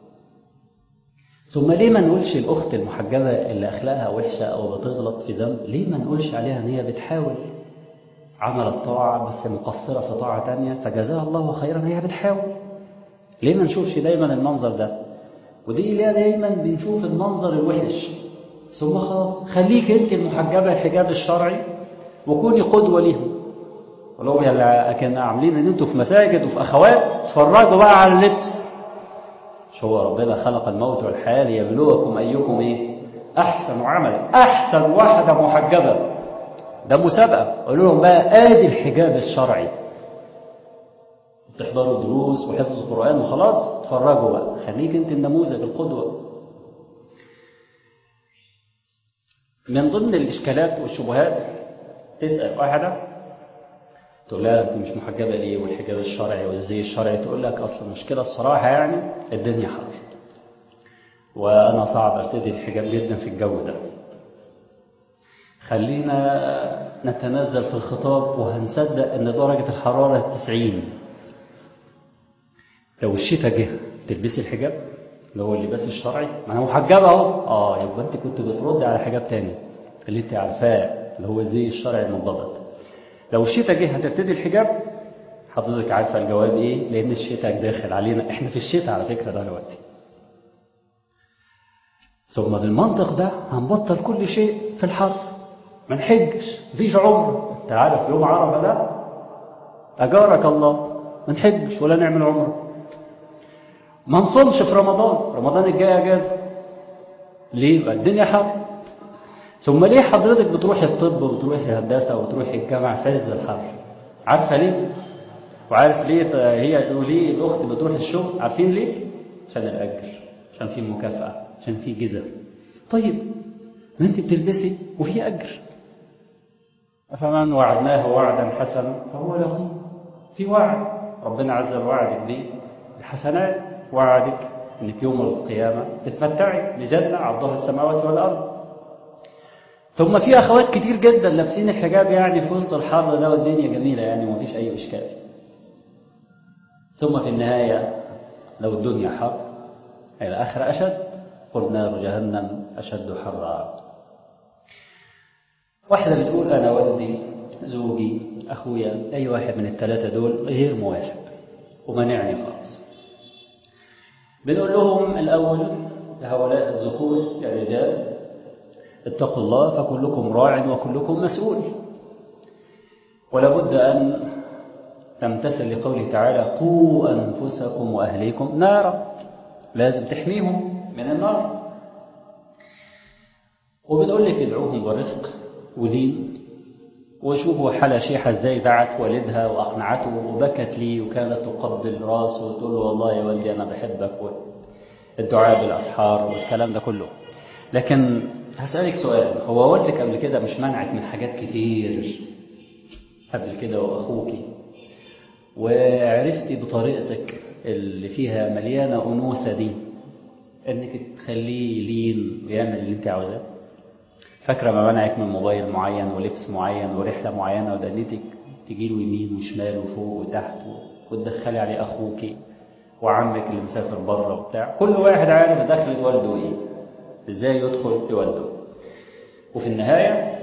ثم ليه ما نقولش الأخت المحجبة اللي أخلاقها وحشة أو بتغلط في ذنب ليه ما نقولش عليها أن هي بتحاول عملت طاعة بس مقصرة في طاعة تانية فجزاها الله خيرا هي بتحاول ليه ما نشوفش دايما المنظر ده ودي ليه دايما بنشوف المنظر الوحش ثم خلاص خليك انت المحجبة الحجاب الشرعي وكوني قدوة ليهم ولو كان عاملين ان انتوا في مساجد وفي اخوات اتفرجوا بقى على اللبس مش هو ربنا خلق الموت والحياة ليبلوكم ايكم ايه احسن عملا احسن واحدة محجبة ده مسابقة قولوا لهم بقى ادي الحجاب الشرعي تحضروا دروس وحفظ القرآن وخلاص اتفرجوا بقى خليك انت النموذج القدوة من ضمن الإشكالات والشبهات تسأل واحدة تقول لها انت مش محجبة ليه والحجاب الشرعي والزي الشرعي تقول لك أصل المشكلة الصراحة يعني الدنيا حر وأنا صعب ارتدي الحجاب جدا في الجو ده خلينا نتنزل في الخطاب وهنصدق ان درجة الحرارة 90 لو الشتاء جه تلبسي الحجاب اللي هو اللباس الشرعي ما انا محجبه اهو اه يبقى انت كنت بتردي على حجاب تاني اللي انت عارفاه اللي هو زي الشرعي المنضبط لو الشتاء جه هترتدي الحجاب حضرتك عارفة الجواب إيه لأن الشتاء داخل علينا إحنا في الشتاء على فكرة دلوقتي ثم بالمنطق ده هنبطل كل شيء في الحر ما نحجش مفيش عمر انت عارف يوم عرفه ده اجارك الله ما نحجش ولا نعمل عمره ما نصومش في رمضان رمضان الجاي اجازه ليه بقى الدنيا حر ثم ليه حضرتك بتروحي الطب وتروحي هندسه وتروحي الجامعه في عز الحر عارفه ليه وعارف ليه هي وليه الاخت بتروح الشغل عارفين ليه عشان الاجر عشان في مكافاه عشان في جزء طيب ما انت بتلبسي وفي اجر فمن وعدناه وعدا حسنا فهو له في وعد ربنا عز وجل وعدك بيه الحسنات وعدك انك يوم القيامه تتمتعي بجنه عرضها السماوات والارض ثم في اخوات كتير جدا لابسين الحجاب يعني في وسط الحر ده والدنيا جميله يعني ومفيش اي اشكال ثم في النهايه لو الدنيا حر الاخره اشد قل نار جهنم اشد حرا واحدة بتقول أنا والدي زوجي أخويا أي واحد من الثلاثة دول غير موافق ومنعني خالص بنقول لهم الأول لهؤلاء الذكور الرجال اتقوا الله فكلكم راع وكلكم مسؤول ولابد أن تمتثل لقوله تعالى قوا أنفسكم وأهليكم نارا لازم تحميهم من النار وبنقول لك ادعوهم برفق ولين وشوفوا حالة شيحة ازاي دعت والدها وأقنعته وبكت لي وكانت تقبل راسه وتقول له والله يا والدي أنا بحبك الدعاء بالأسحار والكلام ده كله لكن هسألك سؤال هو والدك قبل كده مش منعك من حاجات كتير قبل كده وأخوك وعرفتي بطريقتك اللي فيها مليانة أنوثة دي انك تخليه لين ويعمل اللي انت عاوزاه فاكره ما منعك من موبايل معين ولبس معين ورحله معينه ودنيتك تجي له يمين وشمال وفوق وتحت وتدخلي عليه اخوك وعمك اللي مسافر بره وبتاع كل واحد عارف دخلة والده ايه ازاي يدخل لوالده وفي النهايه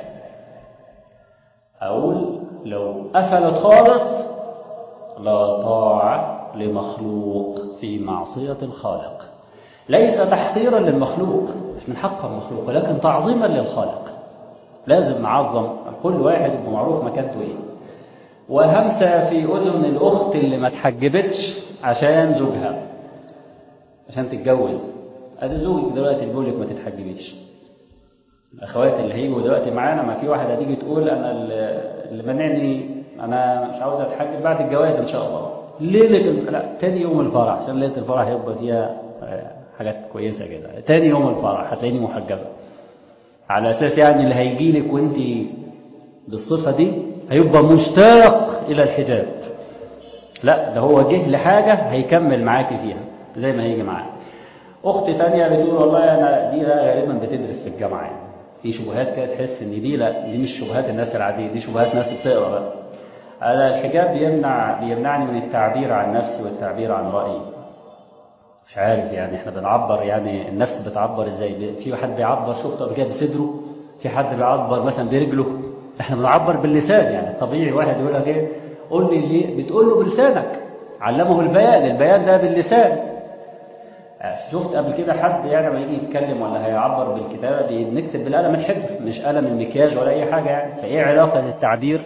اقول لو قفلت خالص لا طاعه لمخلوق في معصيه الخالق ليس تحقيرا للمخلوق مش من حق المخلوق ولكن تعظيما للخالق لازم نعظم كل واحد يبقى معروف مكانته ايه وهمسة في أذن الأخت اللي ما اتحجبتش عشان زوجها عشان تتجوز ادي زوجك دلوقتي بيقول لك ما تتحجبيش الاخوات اللي هيجوا دلوقتي معانا ما في واحده هتيجي تقول انا اللي منعني انا مش عاوز اتحجب بعد الجواز ان شاء الله ليله لا تاني يوم الفرح عشان ليله الفرح يبقى فيها حاجات كويسة كده تاني يوم الفرح هتلاقيني محجبة على أساس يعني اللي هيجي لك وانت بالصفة دي هيبقى مشتاق إلى الحجاب لا ده هو جه لحاجة هيكمل معاكي فيها زي ما هيجي معاك أخت تانية بتقول والله أنا دي لا غالبا بتدرس في الجامعة يعني في شبهات كده تحس إن دي لا دي مش شبهات الناس العادية دي شبهات ناس بتقرا بقى أنا الحجاب بيمنع بيمنعني من التعبير عن نفسي والتعبير عن رأيي مش عارف يعني احنا بنعبر يعني النفس بتعبر ازاي في حد بيعبر شفته قبل كده بصدره في حد بيعبر مثلا برجله احنا بنعبر باللسان يعني طبيعي واحد يقول لك ايه قول لي ليه بتقول له بلسانك علمه البيان البيان ده باللسان شفت قبل كده حد يعني لما يجي يتكلم ولا هيعبر بالكتابه بنكتب بالقلم الحبر مش قلم المكياج ولا اي حاجه يعني فايه علاقه التعبير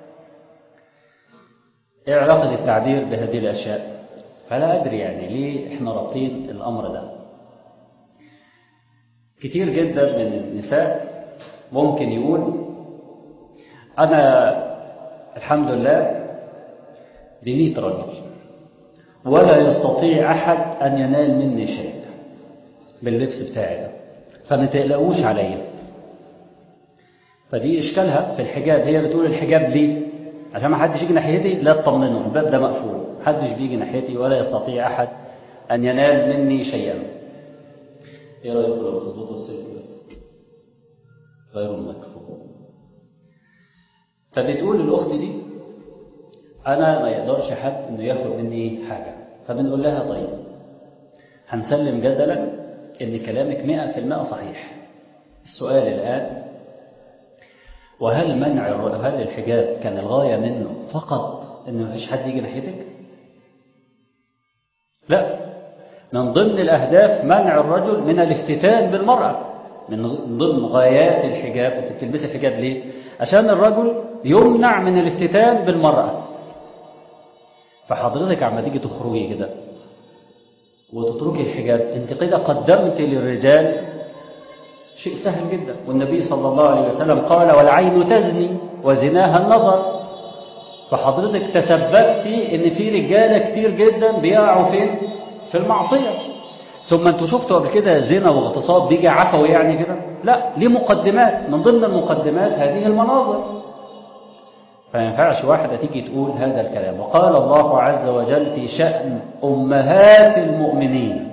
ايه علاقه التعبير بهذه الاشياء فلا أدري يعني ليه إحنا رابطين الأمر ده كتير جدا من النساء ممكن يقول أنا الحمد لله بميت رجل ولا يستطيع أحد أن ينال مني شيء باللبس بتاعي ده فما تقلقوش عليا فدي إشكالها في الحجاب هي بتقول الحجاب ليه عشان ما حدش يجي ناحيتي لا تطمنوا الباب ده مقفول محدش بيجي ناحيتي ولا يستطيع أحد أن ينال مني شيئا إيه رأيكم لو تظبطوا السلك بس غير مكفوف فبتقول الأخت دي أنا ما يقدرش حد إنه ياخد مني حاجة فبنقول لها طيب هنسلم جدلا إن كلامك مئة في المئة صحيح السؤال الآن وهل منع هل الحجاب كان الغاية منه فقط ان مفيش حد يجي ناحيتك لا من ضمن الأهداف منع الرجل من الافتتان بالمرأة من ضمن غايات الحجاب انت بتلبسي الحجاب ليه عشان الرجل يمنع من الافتتان بالمرأة فحضرتك عما تيجي تخرجي كده وتتركي الحجاب انت كده قدمت للرجال شيء سهل جدا والنبي صلى الله عليه وسلم قال والعين تزني وزناها النظر فحضرتك تسببتي ان في رجاله كتير جدا بيقعوا فين في المعصيه ثم انتوا شفتوا قبل كده زنا واغتصاب بيجي عفوي يعني كده لا ليه مقدمات من ضمن المقدمات هذه المناظر فما ينفعش واحدة تيجي تقول هذا الكلام وقال الله عز وجل في شأن أمهات المؤمنين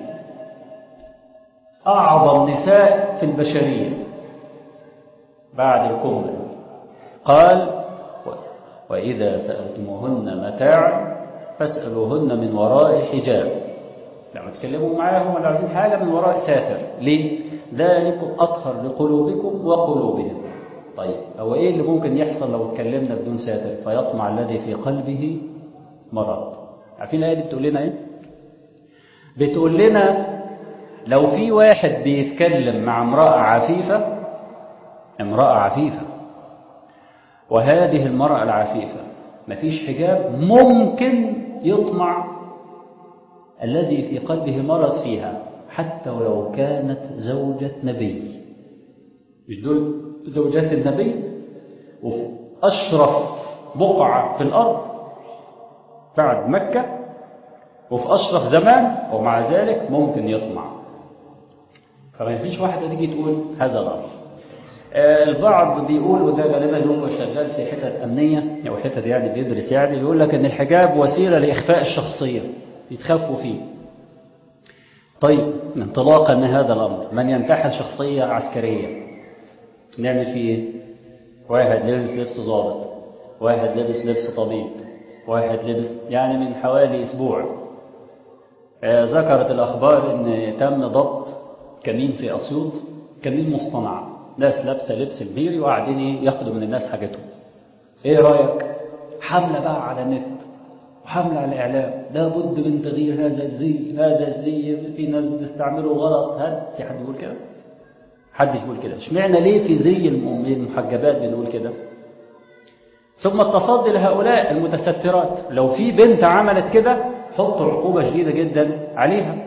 أعظم نساء في البشرية بعد الكمل قال وإذا سألتموهن متاعا فاسألوهن من وراء حجاب لما تكلموا معاهم ولا عايزين حاجة من وراء ساتر ليه؟ ذلكم أطهر لقلوبكم وقلوبهم طيب هو إيه اللي ممكن يحصل لو اتكلمنا بدون ساتر فيطمع الذي في قلبه مرض عارفين الآية دي بتقول لنا إيه؟ بتقول لنا لو في واحد بيتكلم مع امرأة عفيفة امرأة عفيفة وهذه المرأة العفيفة مفيش حجاب ممكن يطمع الذي في قلبه مرض فيها حتى ولو كانت زوجة نبي مش دول زوجات النبي وفي أشرف بقعة في الأرض بعد مكة وفي أشرف زمان ومع ذلك ممكن يطمع فما فيش واحد تيجي تقول هذا الأمر البعض بيقول وده غالبا هو شغال في حتت أمنية أو حتت يعني بيدرس يعني بيقول لك إن الحجاب وسيلة لإخفاء الشخصية يتخفوا فيه طيب انطلاقا من هذا الأمر من ينتحل شخصية عسكرية نعمل فيه ايه واحد لبس لبس ضابط واحد لبس لبس طبيب واحد لبس يعني من حوالي أسبوع آه ذكرت الأخبار أن تم ضبط كمين في أسيوط كمين مصطنع ناس لابسة لبس البيري وقاعدين ياخدوا من الناس حاجتهم ايه رأيك حملة بقى على النت وحملة على الإعلام لابد من تغيير هذا الزي هذا الزي في ناس بتستعمله غلط هل في حد يقول كده حد يقول كده اشمعنى ليه في زي المحجبات بنقول كده ثم التصدي لهؤلاء المتسترات لو في بنت عملت كده حط عقوبة شديدة جدا عليها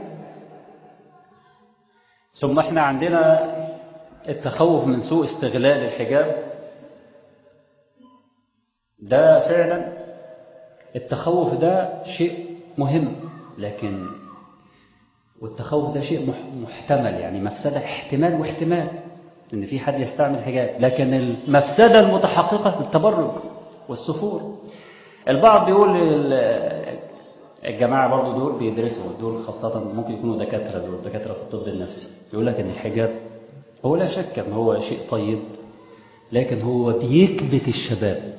ثم احنا عندنا التخوف من سوء استغلال الحجاب ده فعلا التخوف ده شيء مهم لكن والتخوف ده شيء محتمل يعني مفسدة احتمال واحتمال ان في حد يستعمل حجاب لكن المفسدة المتحققة التبرج والسفور البعض بيقول الجماعة برضو دول بيدرسوا دول خاصة ممكن يكونوا دكاترة دول دكاترة في الطب النفسي يقول لك ان الحجاب هو لا شك ان هو شيء طيب لكن هو بيكبت الشباب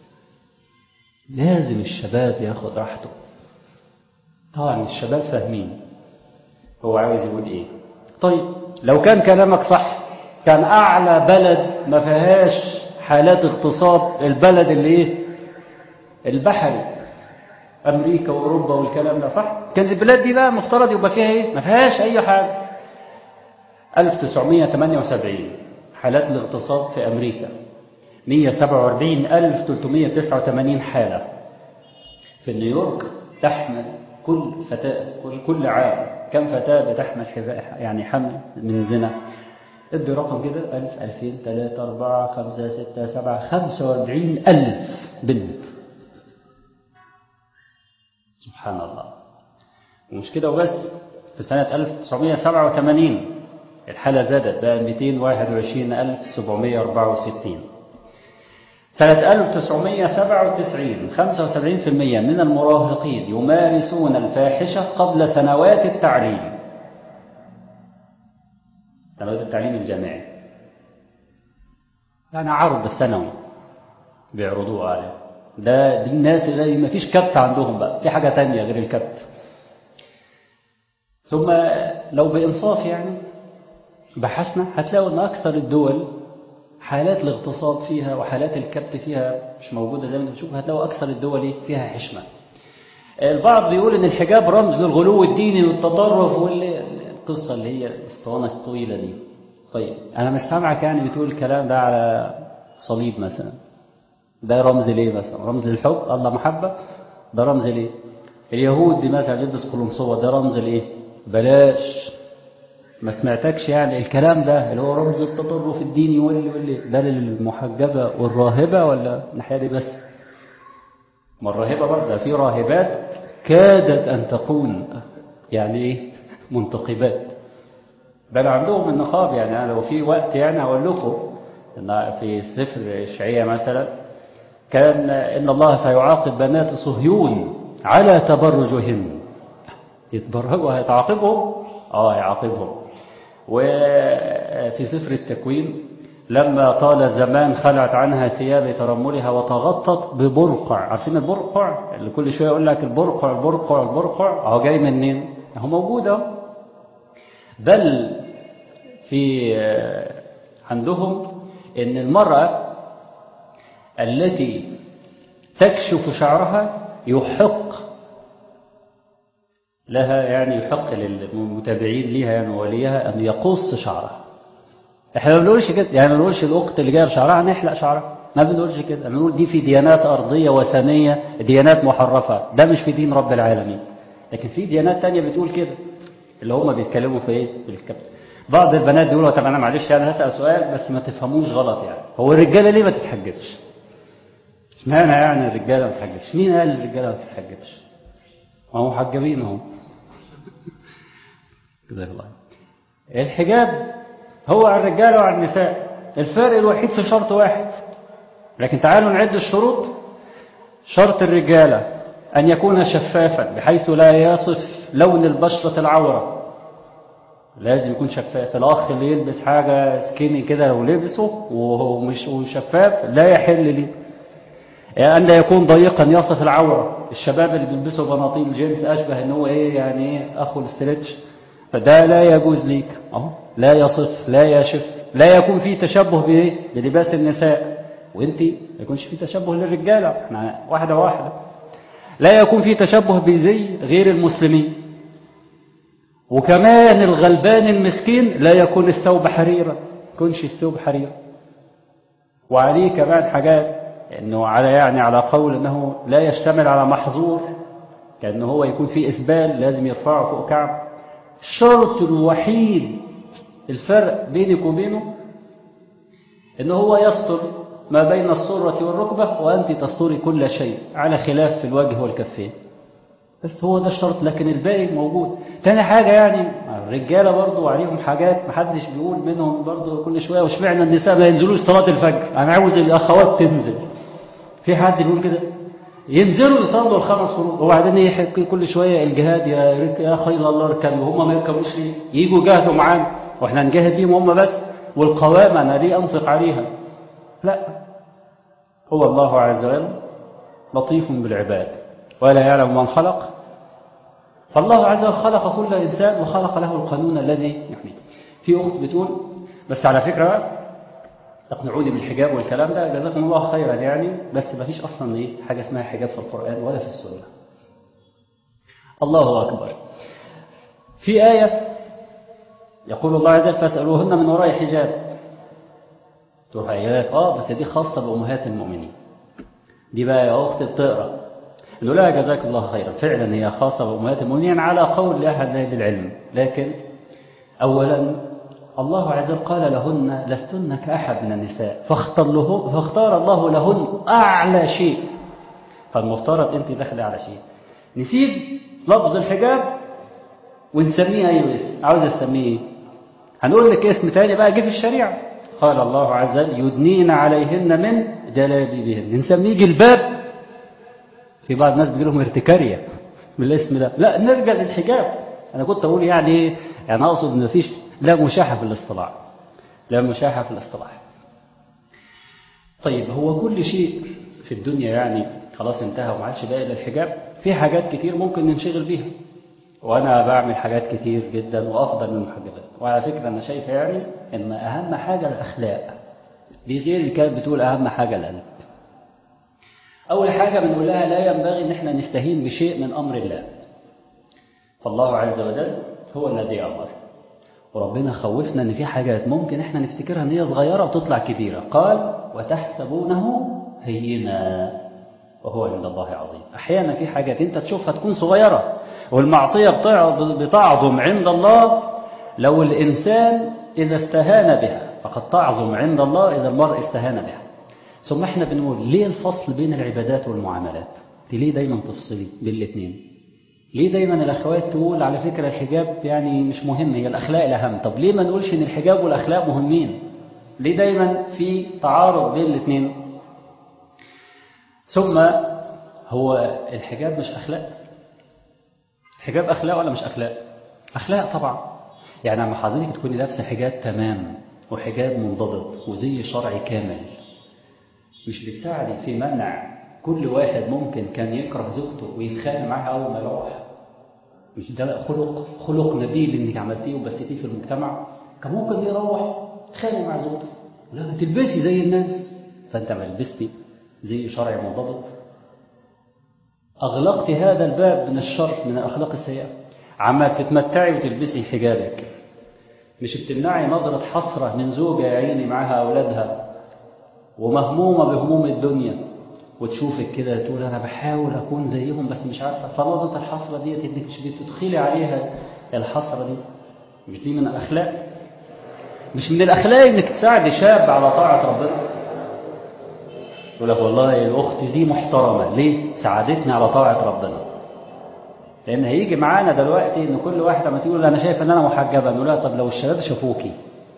لازم الشباب ياخد راحته طبعا الشباب فاهمين هو عاوز يقول ايه طيب لو كان كلامك صح كان اعلى بلد ما فيهاش حالات اغتصاب البلد اللي ايه البحري امريكا واوروبا والكلام ده صح كانت البلاد دي بقى مفترض يبقى فيها ايه ما فيهاش اي حاجه 1978 حالات الاغتصاب في امريكا 147389 حاله في نيويورك تحمل كل فتاة كل كل عام كم فتاة بتحمل يعني حمل من زنا ادي رقم كده 1000 2000 3 4 5 6 7 45 ألف بنت سبحان الله ومش كده وبس في سنة 1987 الحالة زادت بقى 221764 سنة 1997 75% من المراهقين يمارسون الفاحشة قبل سنوات التعليم سنوات التعليم الجامعي يعني عرض ثانوي بيعرضوه عليه ده دي الناس اللي ما فيش كبت عندهم بقى في حاجة تانية غير الكبت ثم لو بإنصاف يعني بحثنا هتلاقوا أن أكثر الدول حالات الاغتصاب فيها وحالات الكبت فيها مش موجودة زي ما انتم بتشوفوا هتلاقوا أكثر الدول فيها حشمة البعض بيقول إن الحجاب رمز للغلو الديني والتطرف والقصة اللي هي الاسطوانة الطويلة دي طيب أنا مش سامعك يعني بتقول الكلام ده على صليب مثلا ده رمز ليه مثلا رمز للحب الله محبة ده رمز ليه اليهود دي مثلا يلبس قلنصوة ده رمز لإيه بلاش ما سمعتكش يعني الكلام ده اللي هو رمز التطرف الديني واللي واللي ده للمحجبة والراهبة ولا الناحية دي بس ما الراهبة برضه في راهبات كادت أن تكون يعني إيه منتقبات بل عندهم النقاب يعني أنا لو في وقت يعني أقول لكم إن في سفر الشعية مثلا كان إن الله سيعاقب بنات صهيون على تبرجهن يتبرجوا هيتعاقبهم اه يعاقبهم وفي سفر التكوين لما طال الزمان خلعت عنها ثياب ترملها وتغطت ببرقع عارفين البرقع اللي كل شويه يقول لك البرقع البرقع البرقع اهو جاي منين اهو موجود اهو بل في عندهم ان المراه التي تكشف شعرها يحق لها يعني يحق للمتابعين ليها يعني وليها أن يقص شعرها احنا ما بنقولش كده يعني ما بنقولش الأخت اللي جايه بشعرها نحلق شعرها ما بنقولش كده بنقول دي في ديانات أرضية وثنية ديانات محرفة ده مش في دين رب العالمين لكن في ديانات تانية بتقول كده اللي هم بيتكلموا في ايه في الكبت بعض البنات بيقولوا طب انا معلش انا هسأل سؤال بس ما تفهموش غلط يعني هو الرجاله ليه ما تتحجبش اشمعنى يعني الرجاله ما تتحجبش مين قال الرجاله ما تتحجبش ما هم محجبين اهو جزاك الله الحجاب هو على الرجال وعلى النساء الفرق الوحيد في شرط واحد لكن تعالوا نعد الشروط شرط الرجالة أن يكون شفافا بحيث لا يصف لون البشرة العورة لازم يكون شفاف الأخ اللي يلبس حاجة سكيني كده لو لبسه وهو مش شفاف لا يحل لي أن لا يكون ضيقا يصف العورة الشباب اللي بيلبسوا بناطيل جينز أشبه أنه إيه يعني إيه أخو الاسترتش فده لا يجوز ليك أهو لا يصف لا يشف لا يكون فيه تشبه بإيه بلباس النساء وانت ما يكونش فيه تشبه للرجالة احنا واحدة واحدة لا يكون فيه تشبه بزي غير المسلمين وكمان الغلبان المسكين لا يكون الثوب حريرا يكونش الثوب حريرا وعليه كمان حاجات انه على يعني على قول انه لا يشتمل على محظور كانه هو يكون فيه اسبال لازم يرفعه فوق كعب الشرط الوحيد الفرق بينك وبينه ان هو يستر ما بين السرة والركبة وأنت تستري كل شيء على خلاف في الوجه والكفين بس هو ده الشرط لكن الباقي موجود تاني حاجة يعني الرجالة برضو عليهم حاجات محدش بيقول منهم برضو كل شوية وشمعنا النساء ما ينزلوش صلاة الفجر أنا عاوز الأخوات تنزل في حد بيقول كده ينزلوا يصلوا الخمس فروض وبعدين يحكي كل شوية الجهاد يا رك يا خير الله اركب وهم ما يركبوش ليه يجوا يجاهدوا معانا واحنا نجاهد بيهم هم بس والقوامة أنا ليه أنفق عليها لا هو الله عز وجل لطيف بالعباد ولا يعلم من خلق فالله عز وجل خلق كل إنسان وخلق له القانون الذي يحميه في أخت بتقول بس على فكرة اقنعوني بالحجاب والكلام ده جزاكم الله خيرا يعني بس ما فيش أصلا إيه حاجة اسمها حجاب في القرآن ولا في السنة الله أكبر في آية يقول الله عز وجل فاسألوهن من وراء حجاب تروح آيات آه بس دي خاصة بأمهات المؤمنين دي بقى يا أخت بتقرأ نقول لها جزاك الله خيرا فعلا هي خاصة بأمهات المؤمنين على قول لأحد أهل العلم لكن أولا الله عز وجل قال لهن لستن كأحد من النساء فاختار, له فاختار الله لهن أعلى شيء فالمفترض أنت داخلة على شيء نسيب لفظ الحجاب ونسميه أي اسم عاوز تسميه ايه هنقول لك اسم تاني بقى جه في الشريعة قال الله عز وجل يدنين عليهن من جلابيبهن نسميه جلباب في بعض الناس بيجي لهم ارتكارية من الاسم ده لا نرجع للحجاب انا كنت اقول يعني ايه يعني اقصد ان مفيش لا مشاحة في الاصطلاح لا مشاحة في الاصطلاح طيب هو كل شيء في الدنيا يعني خلاص انتهى وما عادش باقي الا الحجاب في حاجات كتير ممكن ننشغل بيها وانا بعمل حاجات كتير جدا وافضل من المحجبات وعلى فكره انا شايف يعني ان اهم حاجه الاخلاق دي غير اللي كانت بتقول أهم حاجة القلب أول حاجة بنقول لها لا ينبغي إن احنا نستهين بشيء من أمر الله فالله عز وجل هو الذي أمر وربنا خوفنا إن في حاجات ممكن احنا نفتكرها إن هي صغيرة وتطلع كبيرة قال وتحسبونه هينا وهو عند الله عظيم أحيانا في حاجات أنت تشوفها تكون صغيرة والمعصية بتعظم عند الله لو الإنسان إذا استهان بها فقد تعظم عند الله إذا المرء استهان بها ثم احنا بنقول ليه الفصل بين العبادات والمعاملات ليه دايما تفصلي بين الاثنين ليه دايما الاخوات تقول على فكرة الحجاب يعني مش مهم هي الاخلاق الاهم طب ليه ما نقولش ان الحجاب والاخلاق مهمين ليه دايما في تعارض بين الاثنين ثم هو الحجاب مش اخلاق الحجاب اخلاق ولا مش اخلاق اخلاق طبعا يعني لما حضرتك تكوني لابسه حجاب تمام وحجاب منضبط وزي شرعي كامل مش بتساعدي في منع كل واحد ممكن كان يكره زوجته ويتخانق معاها اول ما يروح مش ده خلق خلق نبيل انك عملتيه وبثتيه في المجتمع كان ممكن يروح يتخانق مع زوجته لا تلبسي زي الناس فانت ما لبستي زي شرعي منضبط اغلقت هذا الباب من الشر من الاخلاق السيئه عما تتمتعي وتلبسي حجابك مش بتمنعي نظرة حسرة من زوجة يا عيني معاها أولادها ومهمومة بهموم الدنيا وتشوفك كده تقول أنا بحاول أكون زيهم بس مش عارفة فنظرة الحسرة دي إنك مش بتدخلي عليها الحسرة دي مش دي من الأخلاق مش من الأخلاق إنك تساعدي شاب على طاعة ربنا يقول لك والله الأخت دي محترمة ليه؟ ساعدتني على طاعة ربنا لأن هيجي معانا دلوقتي إن كل واحدة ما تقول أنا شايف إن أنا محجبة نقول لها طب لو الشباب شافوكي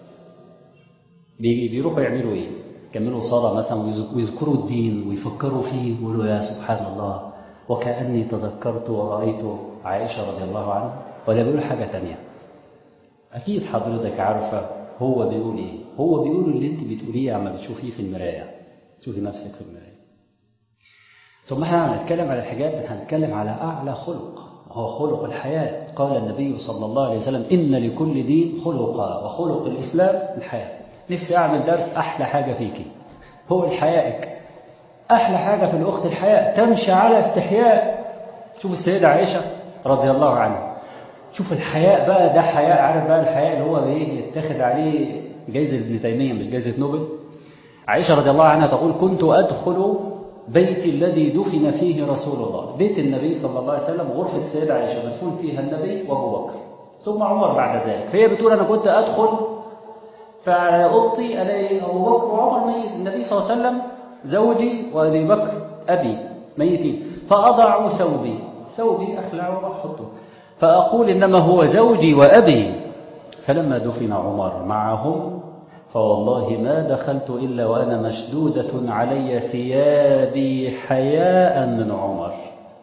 بيروحوا يعملوا إيه؟ يكملوا صلاة مثلا ويذكروا الدين ويفكروا فيه ويقولوا يا سبحان الله وكأني تذكرت ورأيت عائشة رضي الله عنها ولا بيقول حاجة تانية أكيد حضرتك عارفة هو بيقول إيه هو بيقول اللي أنت بتقوليه عما بتشوفيه في المراية تشوفي نفسك في المراية ثم احنا هنتكلم على الحجاب هنتكلم على أعلى خلق هو خلق الحياة قال النبي صلى الله عليه وسلم إن لكل دين خلقا وخلق الإسلام الحياة نفسي أعمل درس أحلى حاجة فيكي هو الحيائك أحلى حاجة في الأخت الحياء تمشي على استحياء شوف السيدة عائشة رضي الله عنها شوف الحياء بقى ده حياء عارف بقى الحياء اللي هو ايه يتاخد عليه جايزة ابن تيمية مش جايزة نوبل عائشة رضي الله عنها تقول كنت أدخل بيتي الذي دفن فيه رسول الله بيت النبي صلى الله عليه وسلم غرفة السيدة عائشة مدفون فيها النبي وأبو بكر ثم عمر بعد ذلك فهي بتقول أنا كنت أدخل فعلى أوضتي ألاقي أبو بكر وعمر ميت النبي صلى الله عليه وسلم زوجي وأبي بكر أبي ميتين فأضع ثوبي ثوبي أخلعه وأحطه فأقول إنما هو زوجي وأبي فلما دفن عمر معهم فوالله ما دخلت إلا وأنا مشدودة علي ثيابي حياء من عمر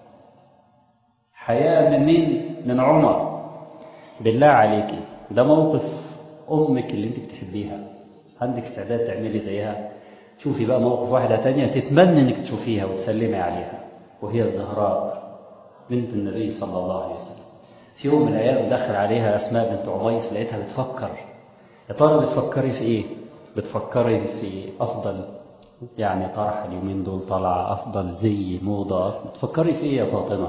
حياء من مين؟ من عمر بالله عليك ده موقف أمك اللي انت بتحبيها عندك استعداد تعملي زيها شوفي بقى موقف واحدة تانية تتمنى انك تشوفيها وتسلمي عليها وهي الزهراء بنت النبي صلى الله عليه وسلم في يوم من الأيام دخل عليها أسماء بنت عميس لقيتها بتفكر يا ترى بتفكري في إيه؟ بتفكري في أفضل يعني طرح اليومين دول طلع أفضل زي موضة بتفكري في إيه يا فاطمة؟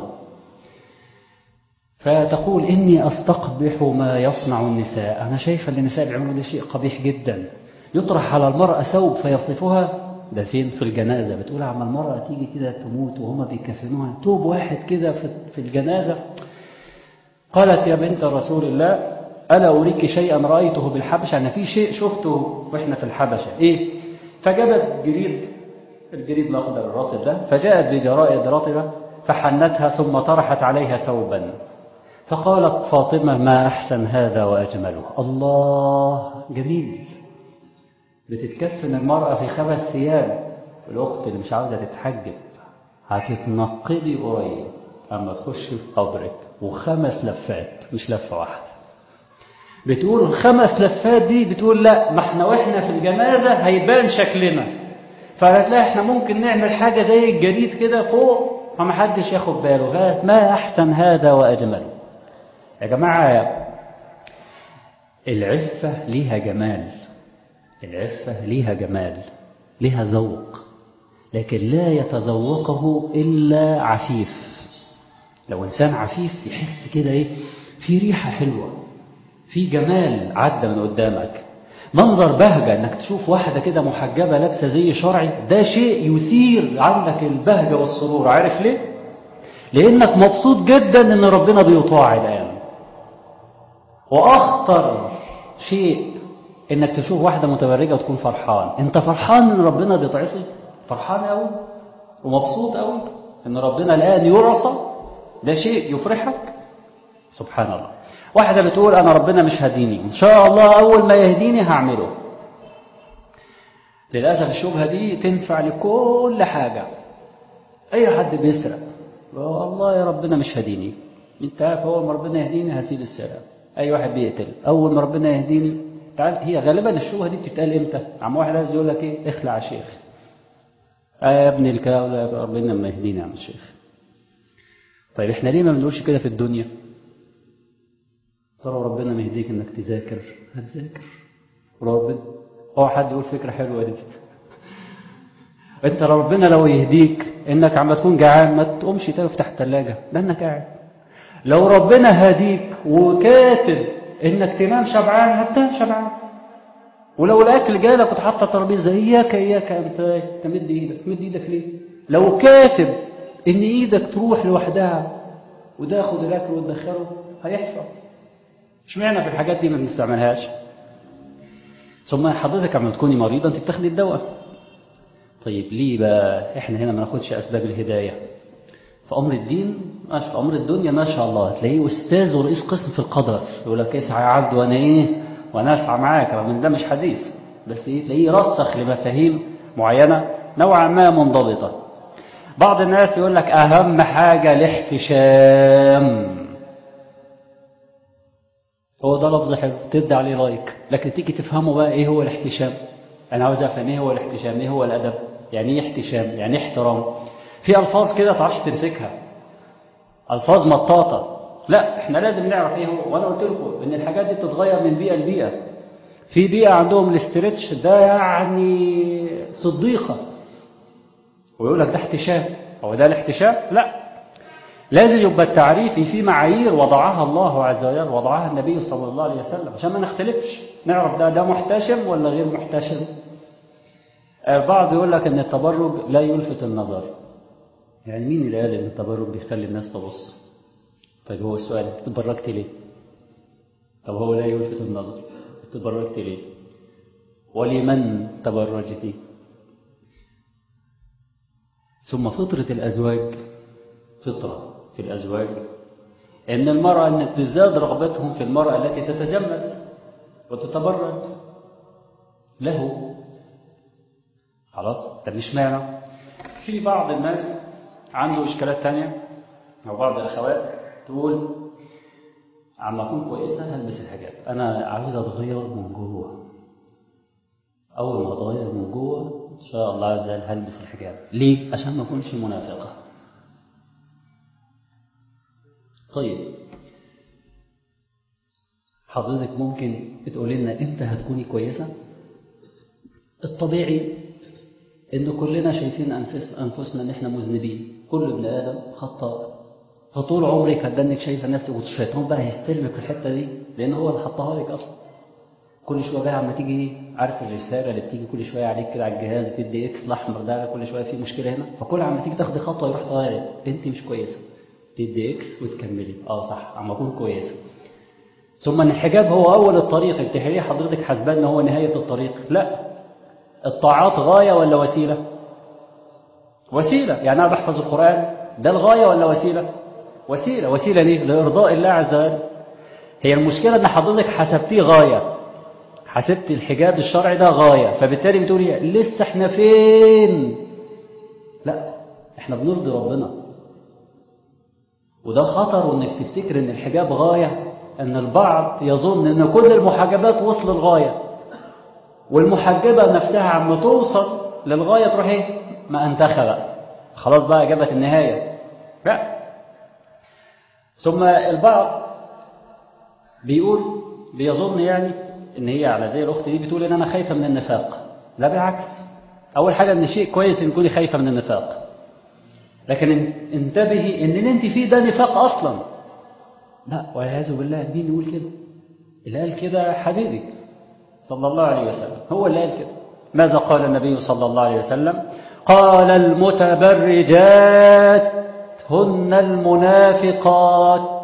فتقول إني أستقبح ما يصنع النساء أنا شايفة أن النساء بيعملوا ده شيء قبيح جدا يطرح على المرأة ثوب فيصفها ده فين في الجنازة بتقول عما المرأة تيجي كده تموت وهما بيكفنوها توب واحد كده في الجنازة قالت يا بنت رسول الله ألا أريك شيئا رأيته بالحبشة أنا في شيء شفته وإحنا في الحبشة إيه فجابت جريد الجريد الأخضر الرطب ده فجاءت بجرائد رطبة فحنتها ثم طرحت عليها ثوبا فقالت فاطمة ما أحسن هذا وأجمله الله جميل بتتكفن المرأة في خمس ثياب الأخت اللي مش عاوزة تتحجب هتتنقضي قريب أما تخش في قبرك وخمس لفات مش لفة واحدة بتقول الخمس لفات دي بتقول لا ما احنا واحنا في الجنازة هيبان شكلنا فهتلاقي احنا ممكن نعمل حاجة زي الجريد كده فوق فما حدش ياخد باله ما أحسن هذا وأجمله يا جماعة العفة ليها جمال العفة ليها جمال ليها ذوق لكن لا يتذوقه إلا عفيف لو إنسان عفيف يحس كده إيه في ريحة حلوة في جمال عدى من قدامك منظر بهجة انك تشوف واحدة كده محجبة لابسة زي شرعي ده شيء يثير عندك البهجة والسرور عارف ليه؟ لانك مبسوط جدا ان ربنا بيطاع الان واخطر شيء انك تشوف واحدة متبرجة وتكون فرحان انت فرحان ان ربنا بيطعصي فرحان قوي ومبسوط قوي ان ربنا الان يرصى ده شيء يفرحك سبحان الله واحدة بتقول أنا ربنا مش هديني إن شاء الله أول ما يهديني هعمله للأسف الشبهة دي تنفع لكل حاجة أي حد بيسرق والله يا ربنا مش هديني أنت عارف أول ما ربنا يهديني هسيب السرقة أي واحد بيقتل أول ما ربنا يهديني تعال هي غالبا الشبهة دي بتتقال إمتى عم واحد عايز يقول لك إيه اخلع يا شيخ آه يا ابن الكاولة ربنا ما يهديني يا عم الشيخ طيب احنا ليه ما بنقولش كده في الدنيا ترى ربنا ما يهديك انك تذاكر هتذاكر ربنا هو حد يقول فكره حلوه دي انت ربنا لو يهديك انك عم تكون جعان ما تقومش تفتح الثلاجه لانك قاعد لو ربنا هديك وكاتب انك تنام شبعان هتنام شبعان ولو الاكل جالك وتحط على الترابيزه اياك اياك انت تمد ايدك تمد ايدك ليه لو كاتب ان ايدك تروح لوحدها وتاخد الاكل وتدخله هيحصل اشمعنى في الحاجات دي ما بنستعملهاش ثم حضرتك عم تكوني مريضة انت بتاخدي الدواء طيب ليه بقى احنا هنا ما ناخدش اسباب الهداية في امر الدين ماشي في امر الدنيا ما شاء الله تلاقيه استاذ ورئيس قسم في القدر يقول لك اسعى يا عبد وانا ايه وانا اسعى معاك رغم ان ده مش حديث بس ايه تلاقيه رسخ لمفاهيم معينة نوعا ما منضبطة بعض الناس يقول لك اهم حاجة الاحتشام هو ده لفظ حلو تدي عليه لايك لكن تيجي تفهمه بقى ايه هو الاحتشام انا عاوز افهم ايه هو الاحتشام ايه هو الادب يعني ايه احتشام يعني ايه احترام في الفاظ كده تعرفش تمسكها الفاظ مطاطه لا احنا لازم نعرف ايه هو وانا قلت لكم ان الحاجات دي بتتغير من بيئه لبيئه في بيئه عندهم الاسترتش ده يعني صديقه ويقول لك ده احتشام هو ده الاحتشام لا لازم يبقى التعريف في معايير وضعها الله عز وجل وضعها النبي صلى الله عليه وسلم عشان ما نختلفش نعرف ده ده محتشم ولا غير محتشم البعض يقول لك ان التبرج لا يلفت النظر يعني مين اللي قال ان التبرج بيخلي الناس تبص طيب هو السؤال انت تبرجت ليه طب هو لا يلفت النظر تبرجت ليه ولمن تبرجت ثم فطرة الأزواج فطرة في الأزواج إن المرأة أن تزداد رغبتهم في المرأة التي تتجمل وتتبرج له خلاص طب مش معنى في بعض الناس عنده إشكالات تانية أو بعض الأخوات تقول عم أكون كويسة هلبس الحجاب أنا عاوز أتغير من جوه أول ما أتغير من جوه إن شاء الله عز وجل هلبس الحجاب ليه؟ عشان ما أكونش منافقة طيب حضرتك ممكن تقولي لنا امتى هتكوني كويسة الطبيعي ان كلنا شايفين أنفس انفسنا ان احنا مذنبين كل ابن ادم خطاء فطول عمرك هتدنك شايفه نفسك والشيطان بقى هيستلمك في الحته دي لان هو اللي حطها لك اصلا كل شويه بقى عم تيجي عارف الرساله اللي بتيجي كل شويه عليك كده على الجهاز تدي اكس الاحمر ده كل شويه في مشكله هنا فكل عم تيجي تاخدي خطوه يروح طاير انت مش كويسه تدي اكس وتكملي اه صح عم اكون كويسه ثم ان الحجاب هو اول الطريق انت ليه حضرتك حاسباه ان هو نهايه الطريق لا الطاعات غايه ولا وسيله وسيله يعني انا بحفظ القران ده الغايه ولا وسيله وسيله وسيله ليه لارضاء الله عز وجل هي المشكله ان حضرتك حسبتيه غايه حسبت الحجاب الشرعي ده غايه فبالتالي بتقولي لسه احنا فين لا احنا بنرضي ربنا وده خطر انك تفتكر ان الحجاب غايه ان البعض يظن ان كل المحجبات وصل الغايه والمحجبه نفسها عم توصل للغايه تروح ايه ما انتخى بقى خلاص بقى جابت النهايه لا ثم البعض بيقول بيظن يعني ان هي على زي الاخت دي بتقول ان انا خايفه من النفاق لا بالعكس اول حاجه ان شيء كويس ان تكوني خايفه من النفاق لكن انتبهي ان اللي انت فيه ده نفاق اصلا لا والعياذ بالله مين يقول كده اللي قال كده حبيبي صلى الله عليه وسلم هو اللي قال كده ماذا قال النبي صلى الله عليه وسلم قال المتبرجات هن المنافقات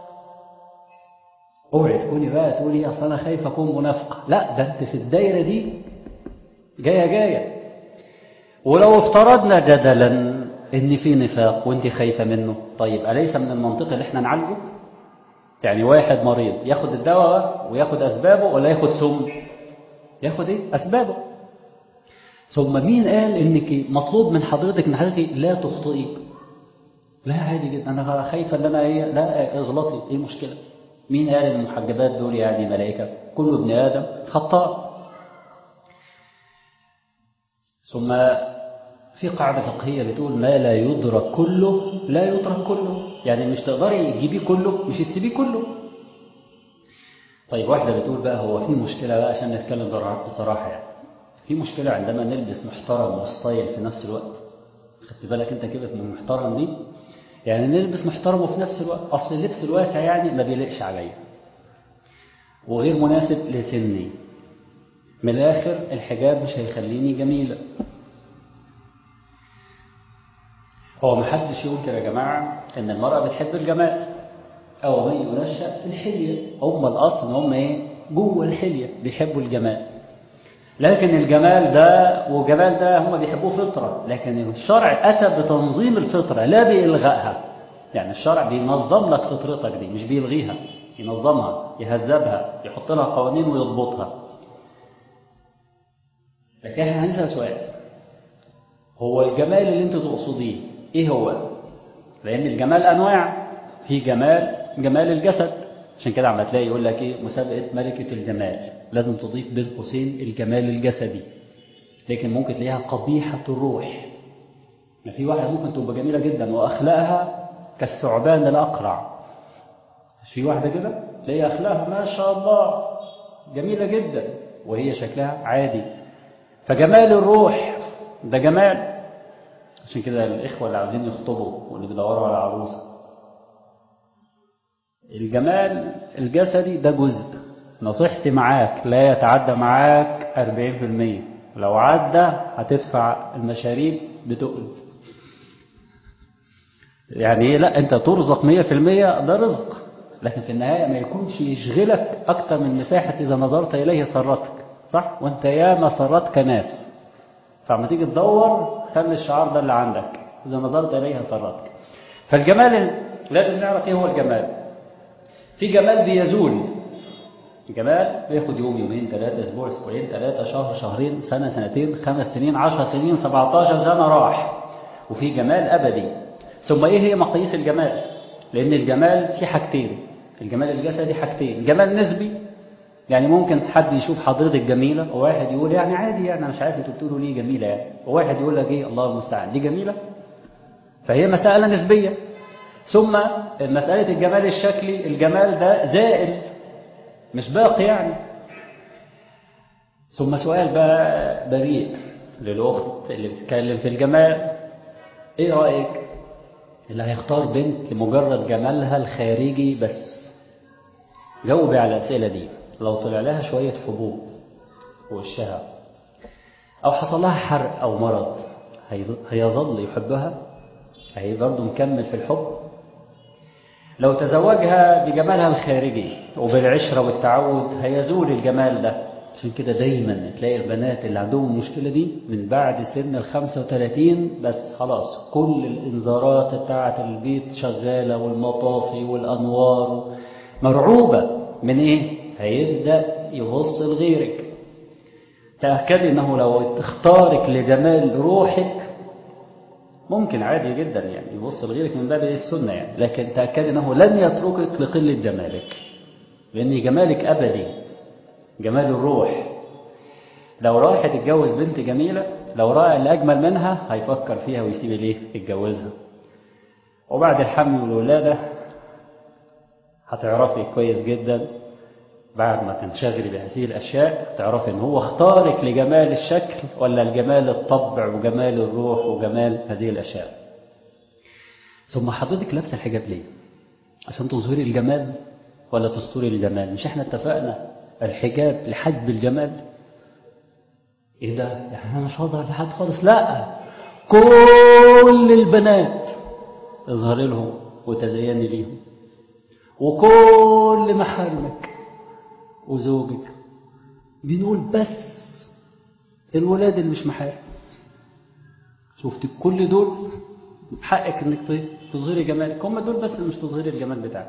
اوعي تكوني بقى تقولي اصل انا خايف اكون منافقه لا ده انت في الدايره دي جايه جايه ولو افترضنا جدلا ان في نفاق وانت خايفه منه طيب اليس من المنطق اللي احنا نعالجه يعني واحد مريض ياخد الدواء وياخد اسبابه ولا ياخد سم ياخد ايه اسبابه ثم مين قال انك مطلوب من حضرتك ان حضرتك لا تخطئي لا عادي جدا انا خايفه ان انا ايه لا اغلطي ايه المشكله مين قال ان المحجبات دول يعني ملائكه كل ابن ادم خطاء ثم في قاعده فقهيه بتقول ما لا يدرك كله لا يترك كله يعني مش تقدري تجيبيه كله مش تسيبيه كله طيب واحده بتقول بقى هو في مشكله بقى عشان نتكلم بصراحه يعني في مشكله عندما نلبس محترم وستايل في نفس الوقت خدت بالك انت كده من المحترم دي يعني نلبس محترم وفي نفس الوقت اصل اللبس الواسع يعني ما بيليقش عليا وغير مناسب لسني من الاخر الحجاب مش هيخليني جميله هو ما حدش يقول كده يا جماعه ان المراه بتحب الجمال او من ينشا في الحليه هم الاصل ان هم ايه جوه الحليه بيحبوا الجمال لكن الجمال ده وجمال ده هم بيحبوه فطرة لكن الشرع أتى بتنظيم الفطرة لا بإلغائها يعني الشرع بينظم لك فطرتك دي مش بيلغيها ينظمها يهذبها يحط لها قوانين ويضبطها لكن احنا هنسأل سؤال هو الجمال اللي انت تقصديه ايه هو لان الجمال انواع في جمال جمال الجسد عشان كده عم تلاقي يقول لك ايه مسابقه ملكه الجمال لازم تضيف بين قوسين الجمال الجسدي لكن ممكن تلاقيها قبيحه الروح ما في واحد ممكن تبقى جميله جدا واخلاقها كالثعبان الاقرع مش في واحده كده تلاقي اخلاقها ما شاء الله جميله جدا وهي شكلها عادي فجمال الروح ده جمال عشان كده الإخوة اللي عاوزين يخطبوا واللي بيدوروا على عروسة الجمال الجسدي ده جزء نصيحتي معاك لا يتعدى معاك 40% لو عدى هتدفع المشاريب بتقل يعني ايه لا انت ترزق 100% ده رزق لكن في النهاية ما يكونش يشغلك أكتر من مساحة إذا نظرت إليه سرتك صح وانت ياما سرتك ناس فعما تيجي تدور خلي الشعار ده اللي عندك إذا نظرت إليها سرتك فالجمال لازم نعرف إيه هو الجمال في جمال بيزول جمال بياخد يوم يومين ثلاثة أسبوع أسبوعين ثلاثة شهر شهرين سنة سنتين خمس سنين عشر سنين 17 سنة راح وفي جمال أبدي ثم إيه هي مقاييس الجمال لأن الجمال في حاجتين الجمال الجسدي حاجتين جمال نسبي يعني ممكن حد يشوف حضرتك جميلة وواحد يقول يعني عادي يعني أنا مش عارف انتوا بتقولوا ليه جميلة يعني وواحد يقول لك إيه الله المستعان دي جميلة فهي مسألة نسبية ثم مسألة الجمال الشكلي الجمال ده زائل مش باقي يعني ثم سؤال بقى بريء للأخت اللي بتتكلم في الجمال إيه رأيك اللي هيختار بنت لمجرد جمالها الخارجي بس جاوبي على الأسئلة دي لو طلع لها شوية حبوب في وشها أو حصل لها حرق أو مرض هيظل يحبها هي برضه مكمل في الحب لو تزوجها بجمالها الخارجي وبالعشرة والتعود هيزول الجمال ده عشان كده دايما تلاقي البنات اللي عندهم المشكلة دي من بعد سن ال 35 بس خلاص كل الإنذارات بتاعة البيت شغالة والمطافي والأنوار مرعوبة من إيه؟ هيبدأ يبص لغيرك تأكدي أنه لو اختارك لجمال روحك ممكن عادي جدا يعني يبص لغيرك من باب السنة يعني لكن تأكدي أنه لن يتركك لقلة جمالك لأن جمالك أبدي جمال الروح لو رايح يتجوز بنت جميلة لو رأى اللي أجمل منها هيفكر فيها ويسيب ليه يتجوزها وبعد الحمل والولادة هتعرفي كويس جدا بعد ما تنشغلي بهذه الأشياء تعرفي إن هو اختارك لجمال الشكل ولا لجمال الطبع وجمال الروح وجمال هذه الأشياء ثم حضرتك لابسه الحجاب ليه عشان تظهري الجمال ولا تستوري الجمال مش احنا اتفقنا الحجاب لحجب الجمال ايه ده يعني انا مش هظهر لحد خالص لا كل البنات اظهري لهم وتزيني ليهم وكل محارمك وزوجك بنقول بس الولاد اللي مش محارم شفت كل دول حقك انك تظهري جمالك هم دول بس اللي مش تظهري الجمال بتاعك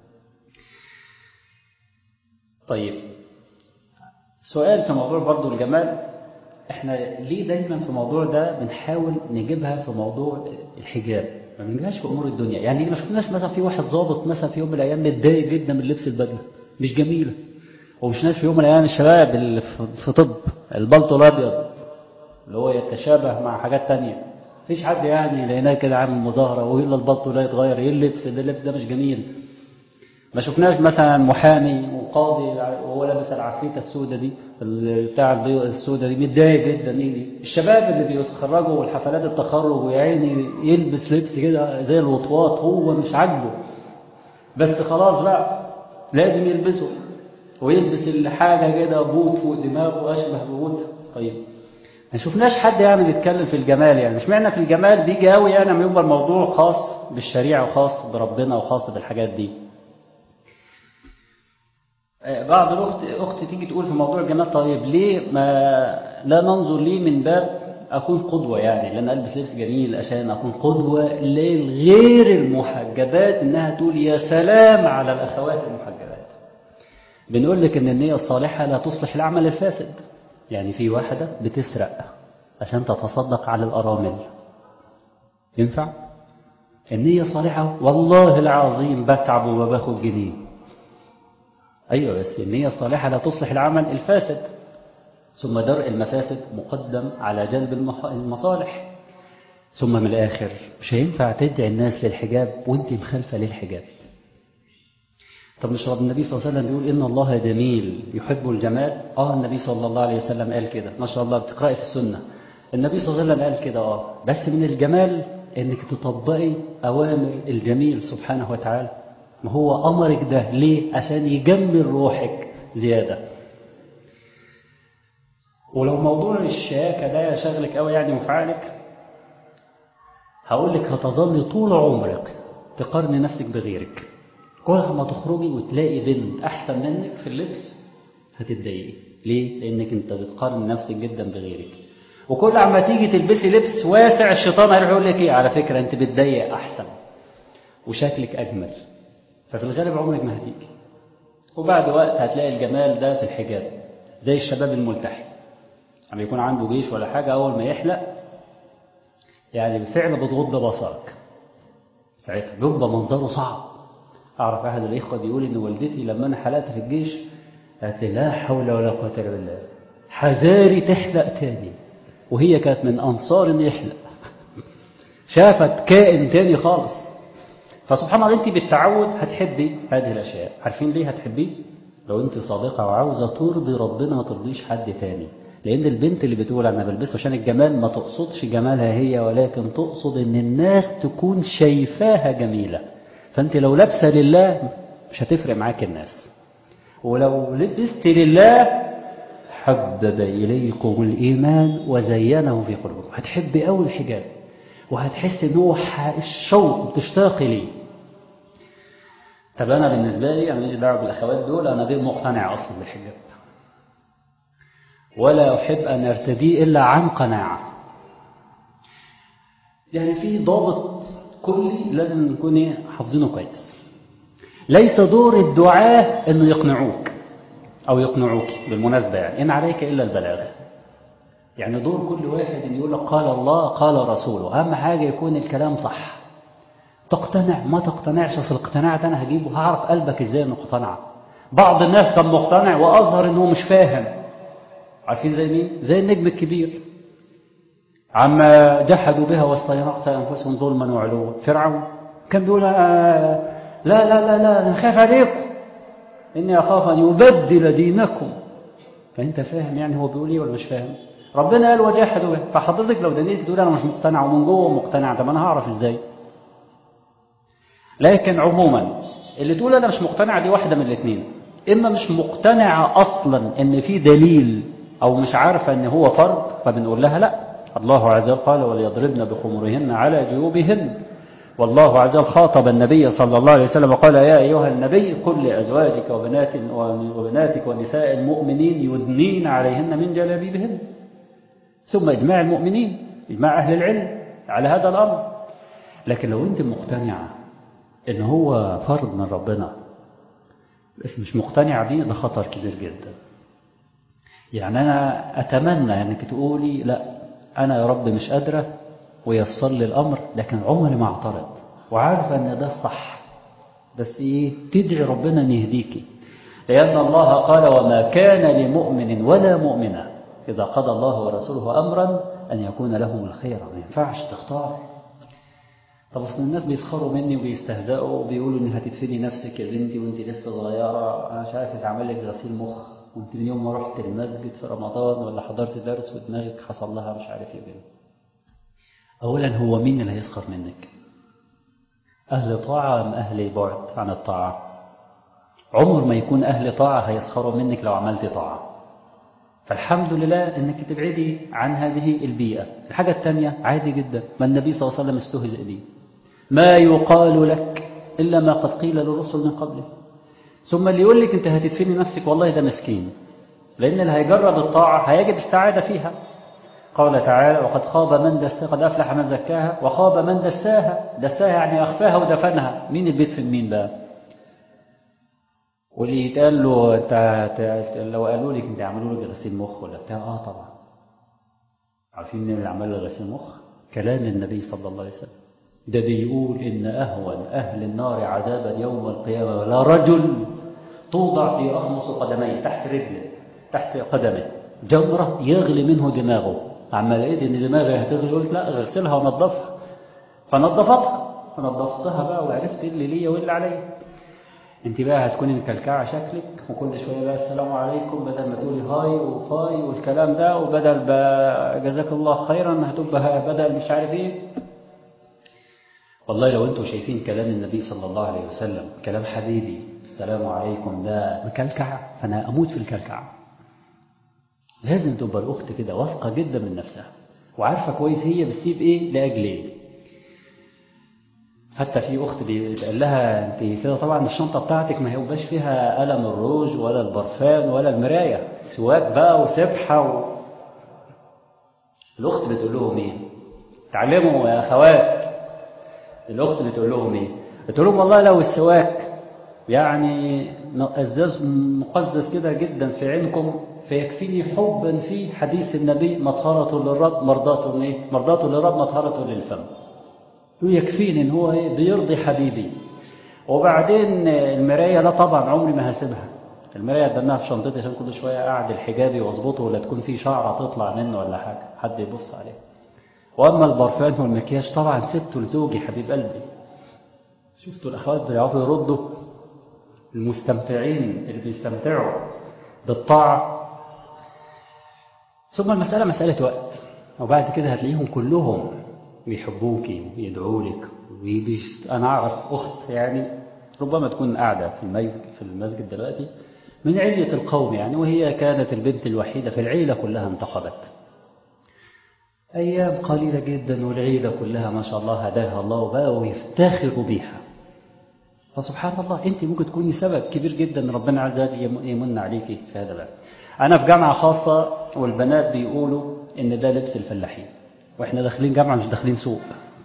طيب سؤال في موضوع برضو الجمال احنا ليه دايما في الموضوع ده بنحاول نجيبها في موضوع الحجاب ما بنجيبهاش في امور الدنيا يعني ما شفناش مثلا في واحد ظابط مثلا في يوم من الايام متضايق جدا من لبس البدله مش جميله ومشناش في يوم من الايام الشباب اللي في طب البلطو الابيض اللي هو يتشابه مع حاجات تانية مفيش حد يعني لقيناه كده عامل مظاهره ويلا البلطو لا يتغير ايه اللبس ده اللبس ده مش جميل ما شفناش مثلا محامي وقاضي وهو لابس العفريته السوداء دي بتاع السوداء دي متضايق جدا ايه دي الشباب اللي بيتخرجوا والحفلات التخرج ويا عيني يلبس لبس كده زي الوطواط هو مش عاجبه بس خلاص بقى لازم يلبسه ويلبس الحاجه كده بوت فوق دماغه اشبه ببوت طيب ما شفناش حد يعني بيتكلم في الجمال يعني مش معنى في الجمال بيجي قوي يعني لما يبقى الموضوع خاص بالشريعه وخاص بربنا وخاص بالحاجات دي بعض الأخت أخت تيجي تقول في موضوع الجمال طيب ليه ما لا ننظر ليه من باب أكون قدوة يعني لأن ألبس لبس جميل عشان أكون قدوة للغير المحجبات إنها تقول يا سلام على الأخوات المحجبات بنقول لك إن النية الصالحة لا تصلح العمل الفاسد يعني في واحدة بتسرق عشان تتصدق على الأرامل ينفع؟ النية صالحة والله العظيم بتعب وما باخد جنيه أيوة بس النية الصالحة لا تصلح العمل الفاسد ثم درء المفاسد مقدم على جلب المصالح ثم من الآخر مش هينفع تدعي الناس للحجاب وانت مخالفة للحجاب طب مش رب النبي صلى الله عليه وسلم بيقول إن الله جميل يحب الجمال آه النبي صلى الله عليه وسلم قال كده ما شاء الله بتقرأي في السنة النبي صلى الله عليه وسلم قال كده آه بس من الجمال إنك تطبقي أوامر الجميل سبحانه وتعالى ما هو أمرك ده ليه عشان يجمل روحك زيادة ولو موضوع الشياكة ده يشغلك قوي يعني وفعلك هقول لك هتظل طول عمرك تقارني نفسك بغيرك كل ما تخرجي وتلاقي بنت أحسن منك في اللبس هتتضايقي ليه؟ لأنك أنت بتقارن نفسك جدا بغيرك وكل عما تيجي تلبسي لبس واسع الشيطان هيروح يقول لك ايه على فكرة أنت بتضيق أحسن وشكلك أجمل ففي الغالب عمرك ما هتيجي وبعد وقت هتلاقي الجمال ده في الحجاب زي الشباب الملتحي لما يكون عنده جيش ولا حاجة أول ما يحلق يعني بالفعل بتغض بصرك ساعتها بيبقى منظره صعب أعرف أحد الإخوة بيقول إن والدتي لما أنا حلقت في الجيش قالت لي لا حول ولا قوة إلا بالله حذاري تحلق تاني وهي كانت من أنصار إن يحلق شافت كائن تاني خالص فسبحان الله انت بالتعود هتحبي هذه الاشياء عارفين ليه هتحبيه لو انت صادقه وعاوزه ترضي ربنا ما ترضيش حد تاني لان البنت اللي بتقول انا بلبسه عشان الجمال ما تقصدش جمالها هي ولكن تقصد ان الناس تكون شايفاها جميله فانت لو لابسه لله مش هتفرق معاك الناس ولو لبست لله حبب اليكم الايمان وزينه في قلوبكم هتحبي قوي الحجاب وهتحس ان هو الشوق بتشتاقي ليه طب انا بالنسبه لي انا ماليش دعوه بالاخوات دول انا غير مقتنع اصلا بالحجاب ولا احب ان ارتديه الا عن قناعه يعني في ضابط كلي لازم نكون ايه حافظينه كويس ليس دور الدعاة انه يقنعوك او يقنعوك بالمناسبه يعني ان عليك الا البلاغ يعني دور كل واحد ان يقول لك قال الله قال رسوله اهم حاجه يكون الكلام صح تقتنع ما تقتنعش اصل الاقتناع ده انا هجيبه هعرف قلبك ازاي انه اقتنع بعض الناس كان مقتنع واظهر انه مش فاهم عارفين زي مين زي النجم الكبير عما جحدوا بها واستيقظت انفسهم ظلما وعلوا فرعون كان بيقول لا لا لا لا انا خايف عليكم إني أخاف أن يبدل دينكم فأنت فاهم يعني هو بيقول إيه ولا مش فاهم ربنا قال وجاحدوا به فحضرتك لو دنيت تقول أنا مش مقتنع ومن جوه مقتنع طب أنا هعرف إزاي لكن عموما اللي تقول أنا مش مقتنع دي واحدة من الاثنين إما مش مقتنعة أصلا إن في دليل أو مش عارفة إن هو فرض فبنقول لها لا الله عز وجل قال وليضربن بخمرهن على جيوبهن والله عز وجل خاطب النبي صلى الله عليه وسلم وقال يا أيها النبي قل لأزواجك وبنات وبناتك ونساء المؤمنين يدنين عليهن من جلابيبهن ثم إجماع المؤمنين إجماع أهل العلم على هذا الأمر لكن لو أنت مقتنعة إن هو فرض من ربنا بس مش مقتنعة بيه ده خطر كبير جدا يعني أنا أتمنى أنك تقولي لا أنا يا رب مش قادرة ويسر لي الأمر لكن عمري ما اعترض وعارفة أن ده الصح بس إيه تدعي ربنا أن يهديكي لأن الله قال وما كان لمؤمن ولا مؤمنة إذا قضى الله ورسوله أمرا أن يكون لهم الخير ما ينفعش تختار طب أصل الناس بيسخروا مني وبيستهزئوا وبيقولوا إن هتدفني نفسك يا بنتي وأنت لسه صغيرة أنا مش عارف يتعمل لك غسيل مخ وأنت من يوم ما رحت المسجد في رمضان ولا حضرت درس ودماغك حصل لها مش عارف إيه بيه. أولا هو مين اللي هيسخر منك أهل طاعة أم أهل بعد عن الطاعة عمر ما يكون أهل طاعة هيسخروا منك لو عملت طاعة فالحمد لله أنك تبعدي عن هذه البيئة الحاجة الثانية عادي جدا ما النبي صلى الله عليه وسلم استهزئ به ما يقال لك إلا ما قد قيل للرسل من قبله ثم اللي يقول لك أنت هتدفني نفسك والله ده مسكين لأن اللي هيجرب الطاعة هيجد السعادة فيها قال تعالى وقد خاب من دساها قد أفلح من زكاها وخاب من دساها دساها يعني أخفاها ودفنها مين اللي بيدفن مين بقى واللي يتقال له انت لو قالوا لك انت عملوا لك غسيل مخ ولا بتاع اه طبعا عارفين مين اللي عمل له غسيل مخ كلام النبي صلى الله عليه وسلم ده بيقول ان اهون اهل النار عذابا يوم القيامه ولا رجل توضع في اخمص قدميه تحت رجله تحت قدمه جمره يغلي منه دماغه عمال ايه ان دماغي هتغلي قلت لا اغسلها ونظفها فنظفتها فنظفتها بقى وعرفت ايه اللي ليا وايه اللي عليا انت بقى هتكوني مكلكعه شكلك وكل شويه بقى السلام عليكم بدل ما تقولي هاي وفاي والكلام ده وبدل جزاك الله خيرا هتبقى بدل مش عارف ايه والله لو انتم شايفين كلام النبي صلى الله عليه وسلم كلام حبيبي السلام عليكم ده مكلكع فانا اموت في الكلكعه لازم تبقى الاخت كده واثقه جدا من نفسها وعارفه كويس هي بتسيب ايه لاجل ايه حتى في اخت بيتقال لها انت كده طبعا الشنطه بتاعتك ما هيبقاش فيها قلم الروج ولا البرفان ولا المرايه سواك بقى وسبحه و... الاخت بتقول لهم ايه تعلموا يا اخوات الاخت بتقول لهم ايه بتقول لهم والله لو السواك يعني ازاز مقدس كده جدا في عينكم فيكفيني حبا في حديث النبي مطهرة للرب مرضاة ايه مرضاة للرب مطهرة للفم يكفيني ان هو ايه بيرضي حبيبي وبعدين المرايه لا طبعا عمري ما هسيبها المرايه ادناها في شنطتي عشان كل شويه اعدل حجابي واظبطه ولا تكون في شعره تطلع منه ولا حاجه حد يبص عليه واما البرفان والمكياج طبعا سبته لزوجي حبيب قلبي شفتوا الاخوات بيعرفوا يردوا المستمتعين اللي بيستمتعوا بالطاعه ثم المساله مساله وقت وبعد كده هتلاقيهم كلهم بيحبوكي ويدعوا لك وبيست... انا اعرف اخت يعني ربما تكون قاعده في المسجد في المسجد دلوقتي من علية القوم يعني وهي كانت البنت الوحيده في العيله كلها انتقبت ايام قليله جدا والعيله كلها ما شاء الله هداها الله وبقى ويفتخروا بيها فسبحان الله انت ممكن تكوني سبب كبير جدا ربنا عز وجل يمن عليكي في هذا الوقت انا في جامعه خاصه والبنات بيقولوا ان ده لبس الفلاحين واحنا داخلين جامعه مش داخلين سوق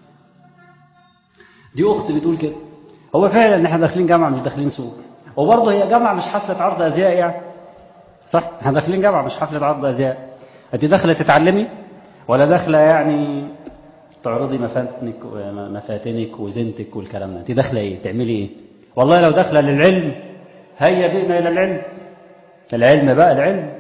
دي اخت بتقول كده هو فعلا ان احنا داخلين جامعه مش داخلين سوق وبرضه هي جامعه مش حفله عرض ازياء يعني صح احنا داخلين جامعه مش حفله عرض ازياء انت داخله تتعلمي ولا داخله يعني تعرضي مفاتنك مفاتنك وزنتك والكلام ده انت داخله ايه تعملي ايه والله لو داخله للعلم هيا بنا الى العلم العلم بقى العلم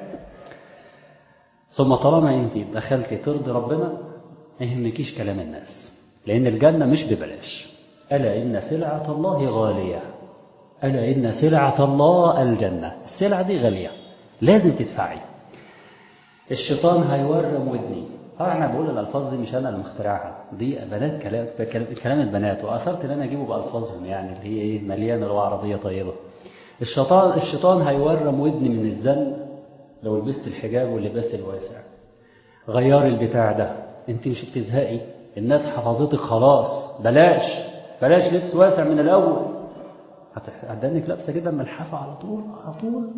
ثم طالما انت دخلتي ترضي ربنا ما يهمكيش كلام الناس لأن الجنة مش ببلاش ألا إن سلعة الله غالية ألا إن سلعة الله الجنة السلعة دي غالية لازم تدفعي الشيطان هيورم ودني طبعا انا بقول الالفاظ دي مش انا اللي مخترعها دي بنات كلام كلام البنات واثرت ان انا اجيبه بالفاظهم يعني اللي هي ايه مليانه لغه عربيه طيبه الشيطان الشيطان هيورم ودني من الزن لو لبست الحجاب واللباس الواسع غيري البتاع ده انت مش بتزهقي الناس حفظتك خلاص بلاش بلاش لبس واسع من الاول هتدنك لابسه كده ملحفه على طول على طول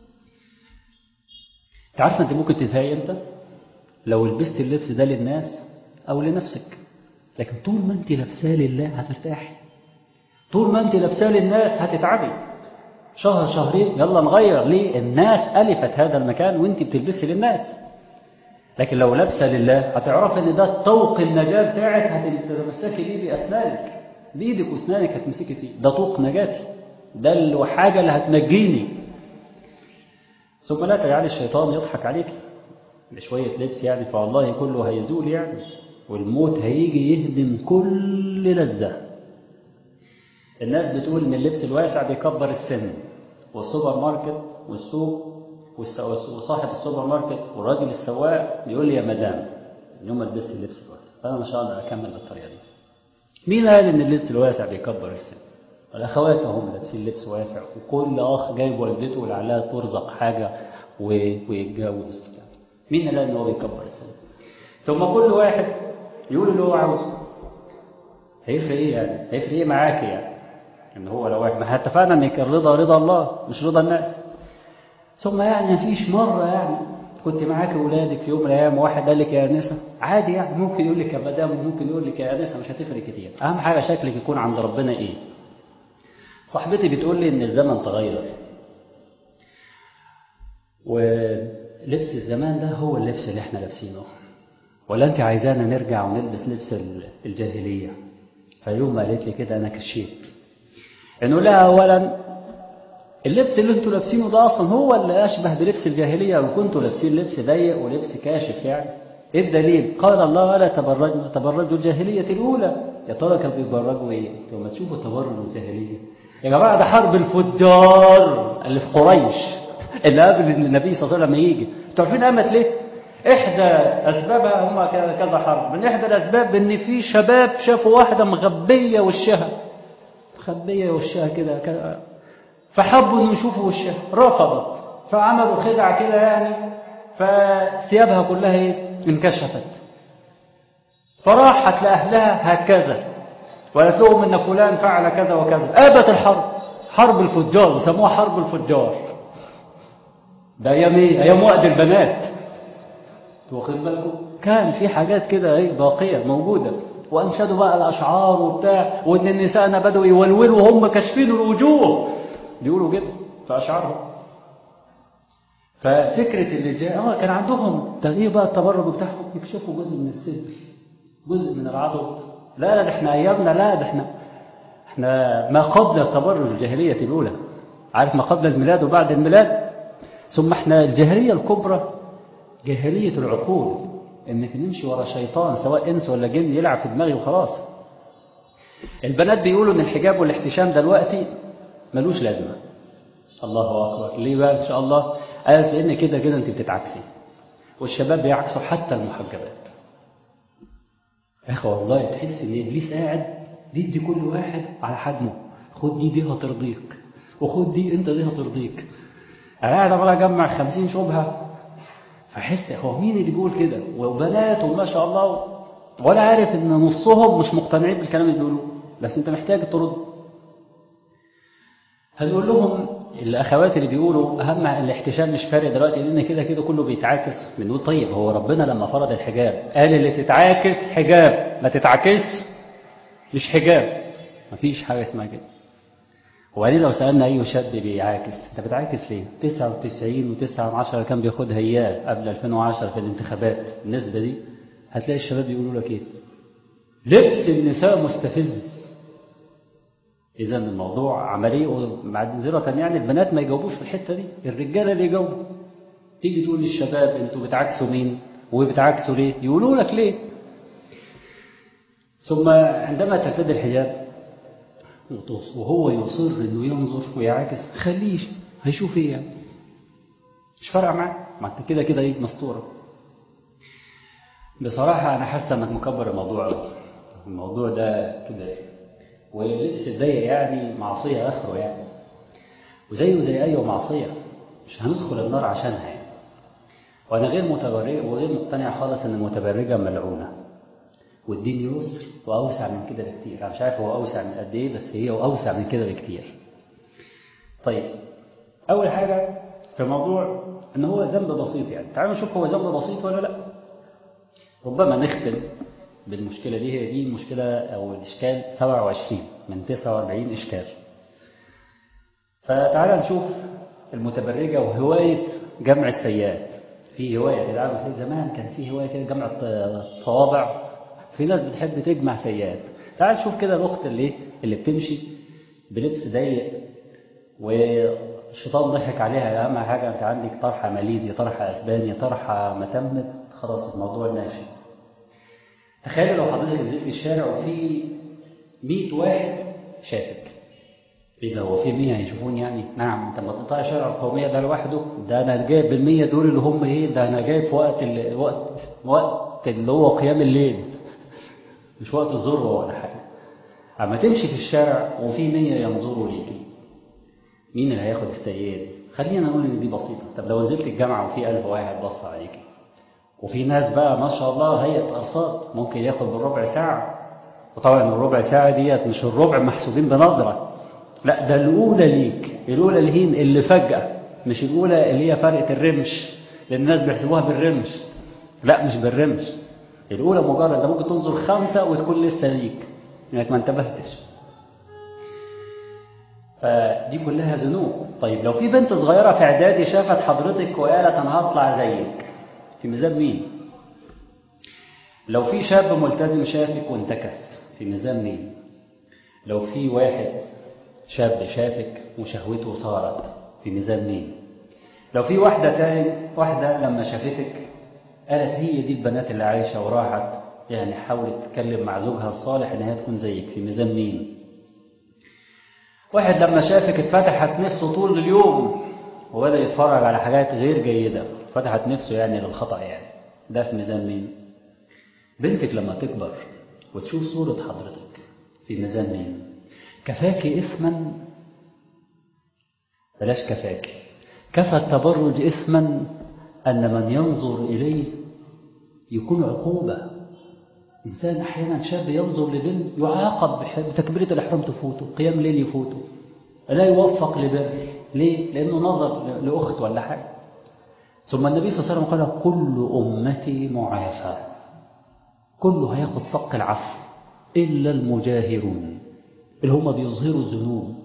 انت عارفه انت ممكن تزهقي امتى لو لبست اللبس ده للناس او لنفسك لكن طول ما انت لابساه لله هترتاحي طول ما انت لابساه للناس هتتعبي شهر شهرين يلا نغير ليه الناس ألفت هذا المكان وانت بتلبسي للناس لكن لو لابسه لله هتعرف ان ده طوق النجاة بتاعك هتتمسكي بيه بأسنانك بإيدك وأسنانك هتمسكي فيه ده طوق نجاتي ده الحاجة اللي هتنجيني ثم لا تجعل الشيطان يضحك عليك بشوية لبس يعني فوالله كله هيزول يعني والموت هيجي يهدم كل لذة الناس بتقول ان اللبس الواسع بيكبر السن والسوبر ماركت والسوق وصاحب السوبر ماركت والراجل السواق بيقول لي يا مدام يوم ما تلبسي اللبس الواسع فانا مش هقدر اكمل بالطريقه دي مين قال ان اللبس الواسع بيكبر السن الاخوات هم لابسين لبس واسع وكل اخ جايب والدته لعلها ترزق حاجه ويتجوز مين اللي قال ان هو بيكبر السن ثم كل واحد يقول اللي هو عاوزه هيفرق ايه يعني هيفرق ايه معاك يعني ان هو لو واحد ما اتفقنا ان الرضا رضا الله مش رضا الناس ثم يعني ما فيش مره يعني كنت معاك اولادك في يوم من الايام واحد قال لك يا انسه عادي يعني ممكن يقول لك يا مدام وممكن يقول لك يا انسه مش هتفرق كتير اهم حاجه شكلك يكون عند ربنا ايه صاحبتي بتقول لي ان الزمن تغير ولبس الزمان ده هو اللبس اللي احنا لابسينه ولا انت عايزانا نرجع ونلبس لبس الجاهليه فيوم ما قالت لي كده انا كشيت انه لا اولا اللبس اللي انتوا لابسينه ده اصلا هو اللي اشبه بلبس الجاهليه او كنتوا لابسين لبس ضيق ولبس كاشف يعني ايه الدليل قال الله ولا تبرجوا تبرجوا الجاهليه الاولى يا ترى كانوا بيتبرجوا ايه لما تشوفوا تبرج الجاهليه يا جماعه ده حرب الفجار اللي في قريش اللي قبل ان النبي صلى الله عليه وسلم يجي انتوا عارفين قامت ليه احدى اسبابها هم كذا حرب من احدى الاسباب ان في شباب شافوا واحده مغبيه وشها مخبيه وشها كده فحبوا انه يشوفوا وشها رفضت فعملوا خدعه كده يعني فثيابها كلها ايه انكشفت فراحت لاهلها هكذا وقالت لهم ان فلان فعل كذا وكذا ابت الحرب حرب الفجار وسموها حرب الفجار ده ايام ايه ايام وقت البنات واخد بالكم كان في حاجات كده ايه باقيه موجوده وانشدوا بقى الاشعار وبتاع وان النساء بدوا يولولوا وهم كاشفين الوجوه بيقولوا كده في اشعارهم ففكره اللي جاء اه كان عندهم ايه بقى التبرج بتاعهم يكشفوا جزء من الصدر جزء من العضد لا لا ده احنا ايامنا لا ده احنا احنا ما قبل التبرج الجاهليه الاولى عارف ما قبل الميلاد وبعد الميلاد ثم احنا الجاهليه الكبرى جاهليه العقول انك نمشي ورا شيطان سواء انس ولا جن يلعب في دماغي وخلاص البنات بيقولوا ان الحجاب والاحتشام دلوقتي ملوش لازمه الله اكبر ليه بقى ان شاء الله قال لان كده كده انت بتتعكسي والشباب بيعكسوا حتى المحجبات يا اخي والله تحس ان ابليس قاعد بيدي كل واحد على حجمه خد دي دي هترضيك وخد دي انت دي هترضيك انا قاعد عمال اجمع 50 شبهه فحس هو مين اللي بيقول كده وبنات وما شاء الله وانا عارف ان نصهم مش مقتنعين بالكلام اللي بيقولوه بس انت محتاج ترد هنقول لهم الاخوات اللي بيقولوا اهم الاحتشام مش فارق دلوقتي لان كده كده كله بيتعاكس بنقول طيب هو ربنا لما فرض الحجاب قال اللي تتعاكس حجاب ما تتعاكس مش حجاب مفيش حاجه اسمها كده وبعدين لو سالنا اي شاب بيعاكس انت بتعاكس ليه 99 و9 من 10 كان بياخدها اياه قبل 2010 في الانتخابات النسبه دي هتلاقي الشباب يقولوا لك ايه لبس النساء مستفز إذا الموضوع عملية معذرة يعني البنات ما يجاوبوش في الحتة دي الرجالة اللي يجاوبوا تيجي تقول للشباب أنتوا بتعاكسوا مين وبتعاكسوا ليه يقولوا لك ليه ثم عندما ترتدي الحجاب وهو يصر انه ينظر ويعاكس خليه هيشوف ايه يعني مش فارقه معاه ما انت كده كده ايه مستوره بصراحه انا حاسس انك مكبر الموضوع قوي الموضوع ده كده ولبس الضيق يعني معصيه اخره يعني وزيه زي اي معصيه مش هندخل النار عشانها يعني وانا غير متبرج وغير مقتنع خالص ان المتبرجه ملعونه والدين يسر واوسع من كده بكتير انا مش عارف هو اوسع من قد ايه بس هي اوسع من كده بكتير طيب اول حاجه في الموضوع ان هو ذنب بسيط يعني تعالوا نشوف هو ذنب بسيط ولا لا ربما نختم بالمشكله دي هي دي المشكله او الاشكال 27 من 49 اشكال فتعالى نشوف المتبرجه وهوايه جمع السيئات في هوايه كده عارف في زمان كان في هوايه كده جمع الطوابع في ناس بتحب تجمع سيئات تعال نشوف كده الاخت اللي اللي بتمشي بلبس ضيق والشيطان ضحك عليها اهم حاجه انت عندك طرحه ماليزي طرحه اسباني طرحه متمت خلاص الموضوع ماشي تخيل لو حضرتك نزلت في الشارع وفي 100 واحد شافك ايه ده هو في 100 هيشوفوني يعني نعم انت ما تقطع الشارع القوميه ده لوحده ده انا جايب بال 100 دول اللي هم ايه ده انا جايب في وقت ال... وقت وقت اللي هو قيام الليل مش وقت الذروه ولا حاجه اما تمشي في الشارع وفي 100 ينظروا ليكي مين اللي هياخد السيئه دي خلينا نقول ان دي بسيطه طب لو نزلت الجامعه وفي 1000 واحد بص عليكي وفي ناس بقى ما شاء الله هيئه ارصاد ممكن ياخد بالربع ساعه وطبعا الربع ساعه ديت مش الربع محسوبين بنظره لا ده الاولى ليك الاولى الهين اللي فجاه مش الاولى اللي هي فرقه الرمش لان الناس بيحسبوها بالرمش لا مش بالرمش الاولى مجرد ده ممكن تنظر خمسه وتكون لسه ليك انك ما انتبهتش فدي كلها ذنوب طيب لو في بنت صغيره في اعدادي شافت حضرتك وقالت انا هطلع زيك في ميزان مين لو في شاب ملتزم شافك وانتكس في ميزان مين لو في واحد شاب شافك وشهوته صارت في ميزان مين لو في واحدة تاني واحدة لما شافتك قالت هي دي البنات اللي عايشة وراحت يعني حاولت تتكلم مع زوجها الصالح ان هي تكون زيك في ميزان مين واحد لما شافك اتفتحت نفسه طول اليوم وبدأ يتفرج على حاجات غير جيدة فتحت نفسه يعني للخطأ يعني ده في ميزان مين بنتك لما تكبر وتشوف صورة حضرتك في ميزان مين كفاك اسما بلاش كفاك كفى التبرج اسما أن من ينظر إليه يكون عقوبة إنسان أحيانا شاب ينظر لبنت يعاقب بتكبيرة الإحرام تفوته قيام ليل يفوته لا يوفق لبر ليه؟ لأنه نظر لأخت ولا حاجة ثم النبي صلى الله عليه وسلم قال كل أمتي معافى كله هياخد صق العفو إلا المجاهرون اللي هم بيظهروا الذنوب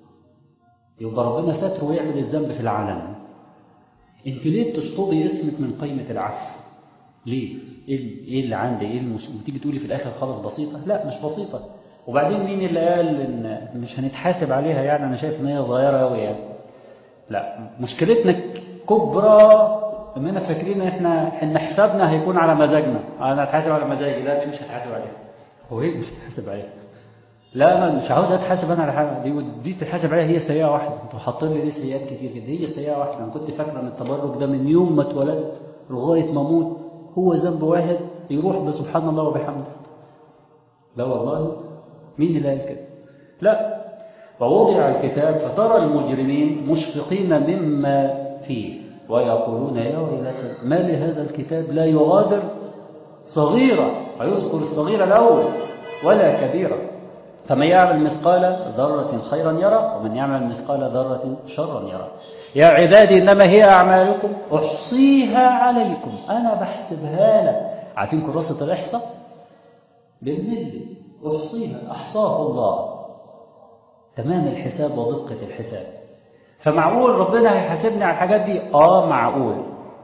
يبقى ربنا ستر ويعمل الذنب في العالم انت ليه بتشطبي اسمك من قيمة العفو ليه ايه اللي عندي ايه المش... وتيجي تقولي في الاخر خلاص بسيطة لا مش بسيطة وبعدين مين اللي قال ان مش هنتحاسب عليها يعني انا شايف ان هي صغيرة قوي يعني لا مشكلتنا كبرى اننا فاكرين ان احنا ان حسابنا هيكون على مزاجنا انا هتحاسب على مزاجي لا دي مش هتحاسب عليها هو ايه مش هتحاسب عليها لا انا مش عاوز اتحاسب انا على حاجه دي دي تتحاسب عليها هي سيئه واحده انتوا حاطين لي دي سيئات كتير جدا هي سيئه واحده انا كنت فاكره ان التبرج ده من يوم ما اتولدت لغايه ما اموت هو ذنب واحد يروح بسبحان الله وبحمده لا والله مين اللي قال كده لا ووضع الكتاب فترى المجرمين مشفقين مما فيه ويقولون يا ويلتى ما لهذا الكتاب لا يغادر صغيرة فيذكر الصغيرة الأول ولا كبيرة فمن يعمل مثقال ذرة خيرا يرى ومن يعمل مثقال ذرة شرا يرى يا عبادي إنما هي أعمالكم أحصيها عليكم أنا بحسبها لك عارفين كراسة الإحصاء بالملي أحصيها أحصاه الله تمام الحساب ودقة الحساب فمعقول ربنا هيحاسبني على الحاجات دي اه معقول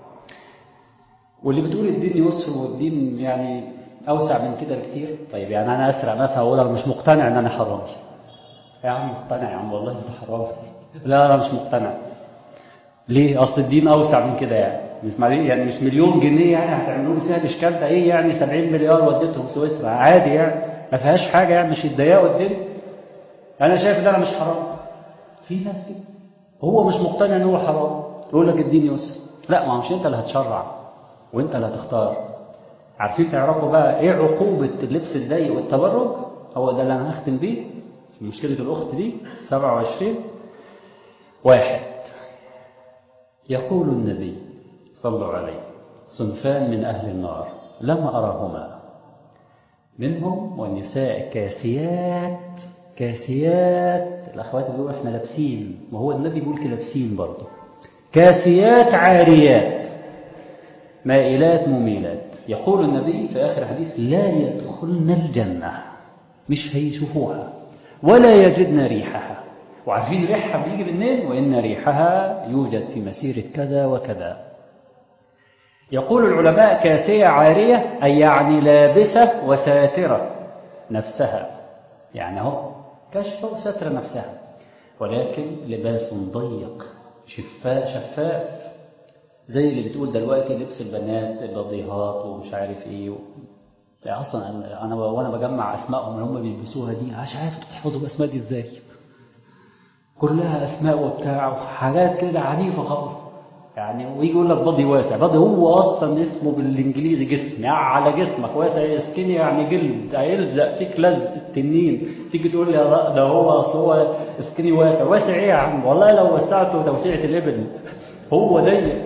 واللي بتقول الدين يسر والدين يعني اوسع من كده بكتير طيب يعني انا اسرع مثلا اقول انا مش مقتنع ان انا حرام يا عم مقتنع يا عم والله انت حرام لا انا مش مقتنع ليه اصل الدين اوسع من كده يعني مش معلش يعني مش مليون جنيه يعني هتعملوا لي فيها الاشكال ده ايه يعني 70 مليار وديتهم سويسرا عادي يعني ما فيهاش حاجه يعني مش يتضايقوا الدنيا انا شايف ده انا مش حرام في ناس كده هو مش مقتنع ان هو حرام يقول لك الدين يسر لا ما هو مش انت اللي هتشرع وانت اللي هتختار عارفين تعرفوا بقى ايه عقوبة اللبس الضيق والتبرج هو ده اللي انا هختم بيه في مشكلة الاخت دي 27 واحد يقول النبي صلى الله عليه صنفان من اهل النار لم اراهما منهم والنساء كاسيات كاسيات الاخوات بيقولوا احنا لابسين وهو النبي بيقول كده لابسين برضه كاسيات عاريات مائلات مميلات يقول النبي في آخر حديث لا يدخلن الجنة مش هيشوفوها ولا يجدن ريحها وعارفين ريحها بيجي منين وإن ريحها يوجد في مسيرة كذا وكذا يقول العلماء كاسية عارية أي يعني لابسة وساترة نفسها يعني اهو كشفة وستر نفسها ولكن لباس ضيق شفاف شفاف زي اللي بتقول دلوقتي لبس البنات البضيهات ومش عارف ايه و... لا اصلا انا أنا وانا بجمع اسمائهم اللي هم بيلبسوها دي مش عارف انتوا بتحفظوا الاسماء دي ازاي كلها اسماء وبتاع وحاجات كده عنيفه خالص يعني ويجي يقول لك بادي واسع بادي هو اصلا اسمه بالانجليزي جسم يعني على جسمك واسع سكيني يعني جلد هيلزق فيك لزق التنين تيجي تقول لي يا لا ده هو اصل هو سكيني واسع واسع ايه يا عم والله لو وسعته توسيعه الابل هو ضيق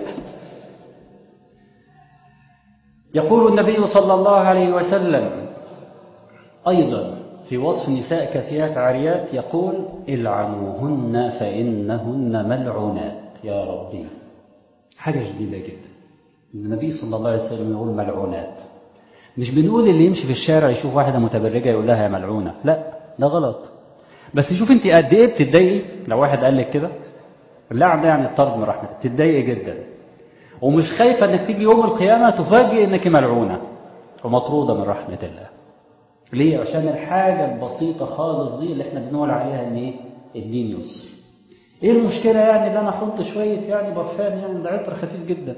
يقول النبي صلى الله عليه وسلم أيضا في وصف نساء كاسيات عاريات يقول العنوهن فإنهن ملعونات يا ربي حاجة شديدة جدا النبي صلى الله عليه وسلم يقول ملعونات مش بنقول اللي يمشي في الشارع يشوف واحدة متبرجة يقول لها يا ملعونة لا ده غلط بس شوف انت قد ايه بتتضايقي لو واحد قال لك كده اللعن ده يعني الطرد من رحمته بتتضايقي جدا ومش خايفة انك تيجي يوم القيامة تفاجئ انك ملعونة ومطرودة من رحمة الله ليه؟ عشان الحاجة البسيطة خالص دي اللي احنا بنقول عليها ان ايه؟ الدين يسر ايه المشكلة يعني ان انا احط شوية يعني برفان يعني ده عطر خفيف جدا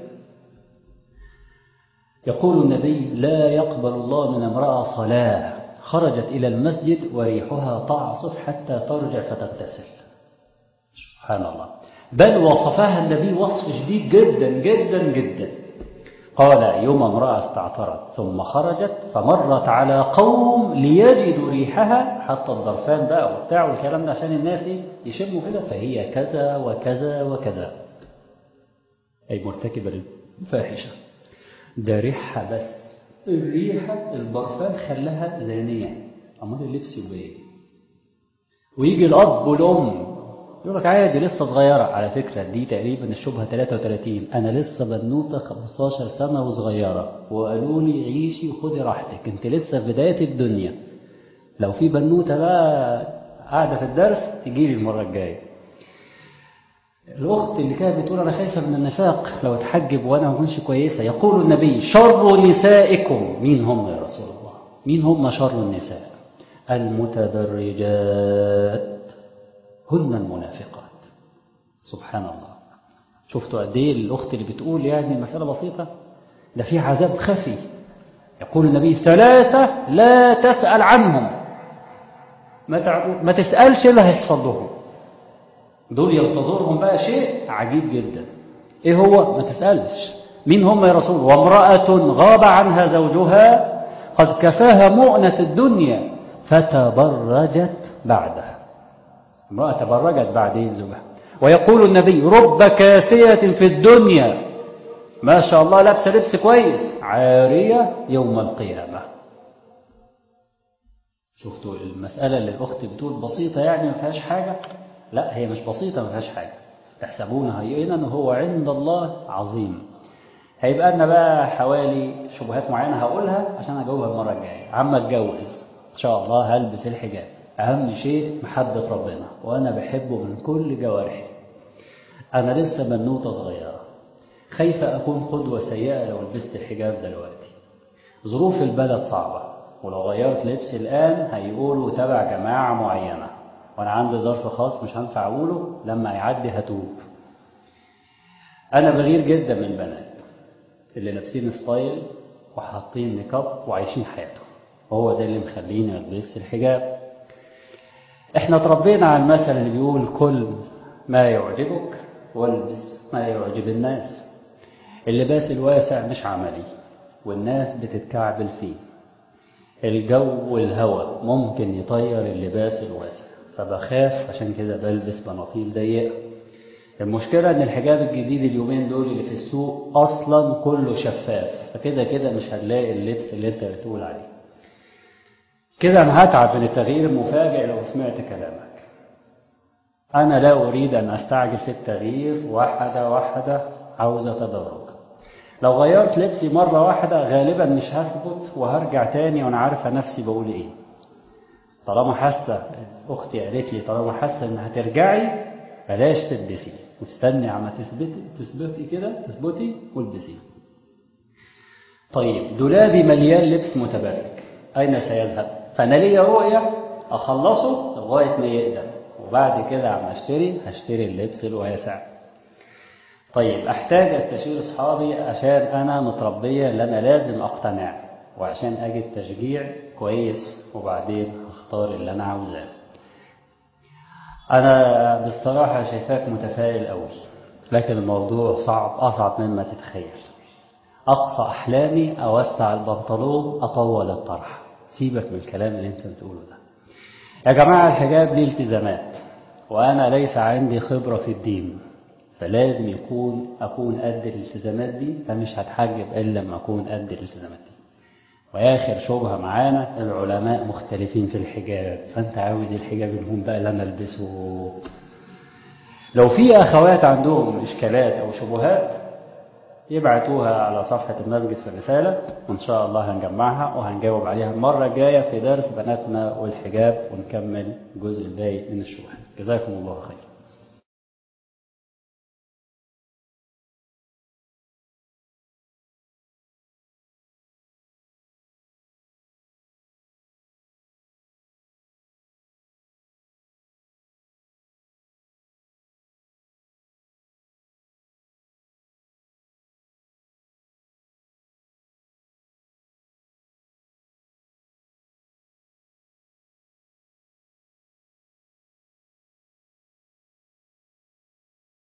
يقول النبي لا يقبل الله من امرأة صلاة خرجت إلى المسجد وريحها تعصف حتى ترجع فتغتسل سبحان الله بل وصفها النبي وصف شديد جدا جدا جدا قال يوم امرأة استعطرت ثم خرجت فمرت على قوم ليجدوا ريحها حتى الضرفان بقى وبتاع والكلام ده عشان الناس ايه يشموا كده فهي كذا وكذا وكذا أي مرتكبة للفاحشة ده ريحها بس الريحة البرفان خلاها زانية أمال اللبس يبقى ايه ويجي الأب والأم يقول لك عادي لسه صغيرة على فكرة دي تقريبا الشبهة 33 أنا لسه بنوتة 15 سنة وصغيرة وقالوا لي عيشي وخدي راحتك أنت لسه في بداية الدنيا لو في بنوتة بقى قاعدة في الدرس تجي لي المرة الجاية الأخت اللي كانت بتقول أنا خايفة من النفاق لو اتحجب وأنا ما كنتش كويسة يقول النبي شر نسائكم مين هم يا رسول الله مين هم شر النساء المتبرجات هن المنافقات سبحان الله شفتوا قد ايه الاخت اللي بتقول يعني المساله بسيطه ده في عذاب خفي يقول النبي ثلاثه لا تسال عنهم ما تعرف ما تسالش اللي هيحصل لهم دول ينتظرهم بقى شيء عجيب جدا ايه هو ما تسالش مين هم يا رسول وامراه غاب عنها زوجها قد كفاها مؤنه الدنيا فتبرجت بعدها امرأة تبرجت بعدين زوجها ويقول النبي رب كاسية في الدنيا ما شاء الله لابسة لبس كويس عارية يوم القيامة شفتوا المسألة اللي الأخت بتقول بسيطة يعني ما فيهاش حاجة لا هي مش بسيطة ما فيهاش حاجة تحسبونها هينا وهو عند الله عظيم هيبقى لنا بقى حوالي شبهات معينة هقولها عشان أجاوبها المرة الجاية عما أتجوز إن شاء الله هلبس الحجاب أهم شيء محبة ربنا وأنا بحبه من كل جوارحي أنا لسه بنوتة صغيرة خايفة أكون قدوة سيئة لو لبست الحجاب دلوقتي ظروف البلد صعبة ولو غيرت لبس الآن هيقولوا تبع جماعة معينة وأنا عندي ظرف خاص مش هنفع أقوله لما يعدي هتوب أنا بغير جدا من البنات اللي لابسين ستايل وحاطين ميك اب وعايشين حياتهم هو ده اللي مخليني ألبس الحجاب احنا تربينا على المثل اللي بيقول كل ما يعجبك والبس ما يعجب الناس اللباس الواسع مش عملي والناس بتتكعبل فيه الجو والهواء ممكن يطير اللباس الواسع فبخاف عشان كده بلبس بناطيل ضيقه المشكلة ان الحجاب الجديد اليومين دول اللي في السوق اصلا كله شفاف فكده كده مش هتلاقي اللبس اللي انت بتقول عليه كده انا هتعب من التغيير المفاجئ لو سمعت كلامك انا لا اريد ان استعجل في التغيير واحدة واحدة عاوز اتدرج لو غيرت لبسي مرة واحدة غالبا مش هثبت وهرجع تاني وانا عارفة نفسي بقول ايه طالما حاسة اختي قالت لي طالما حاسة ان هترجعي بلاش تلبسي واستني عما تثبتي تثبتي كده تثبتي والبسي طيب دولابي مليان لبس متبرك اين سيذهب فانا ليا رؤيه اخلصه لغايه ما يقدم وبعد كده عم اشتري هشتري اللبس الواسع طيب احتاج استشير اصحابي عشان انا متربيه ان انا لازم اقتنع وعشان اجد تشجيع كويس وبعدين اختار اللي انا عاوزاه أنا بالصراحة شايفاك متفائل أوي لكن الموضوع صعب أصعب مما تتخيل أقصى أحلامي أوسع البنطلون أطول الطرح سيبك من الكلام اللي أنت بتقوله ده يا جماعة الحجاب ليه التزامات وأنا ليس عندي خبرة في الدين فلازم يكون أكون قد الالتزامات دي فمش هتحجب إلا لما أكون قد الالتزامات دي وآخر شبهة معانا العلماء مختلفين في الحجاب فأنت عاوز الحجاب الهون بقى اللي أنا ألبسه لو في أخوات عندهم إشكالات أو شبهات يبعتوها على صفحة المسجد في الرسالة وإن شاء الله هنجمعها وهنجاوب عليها المرة الجاية في درس بناتنا والحجاب ونكمل الجزء الباقي من الشبهات جزاكم الله خير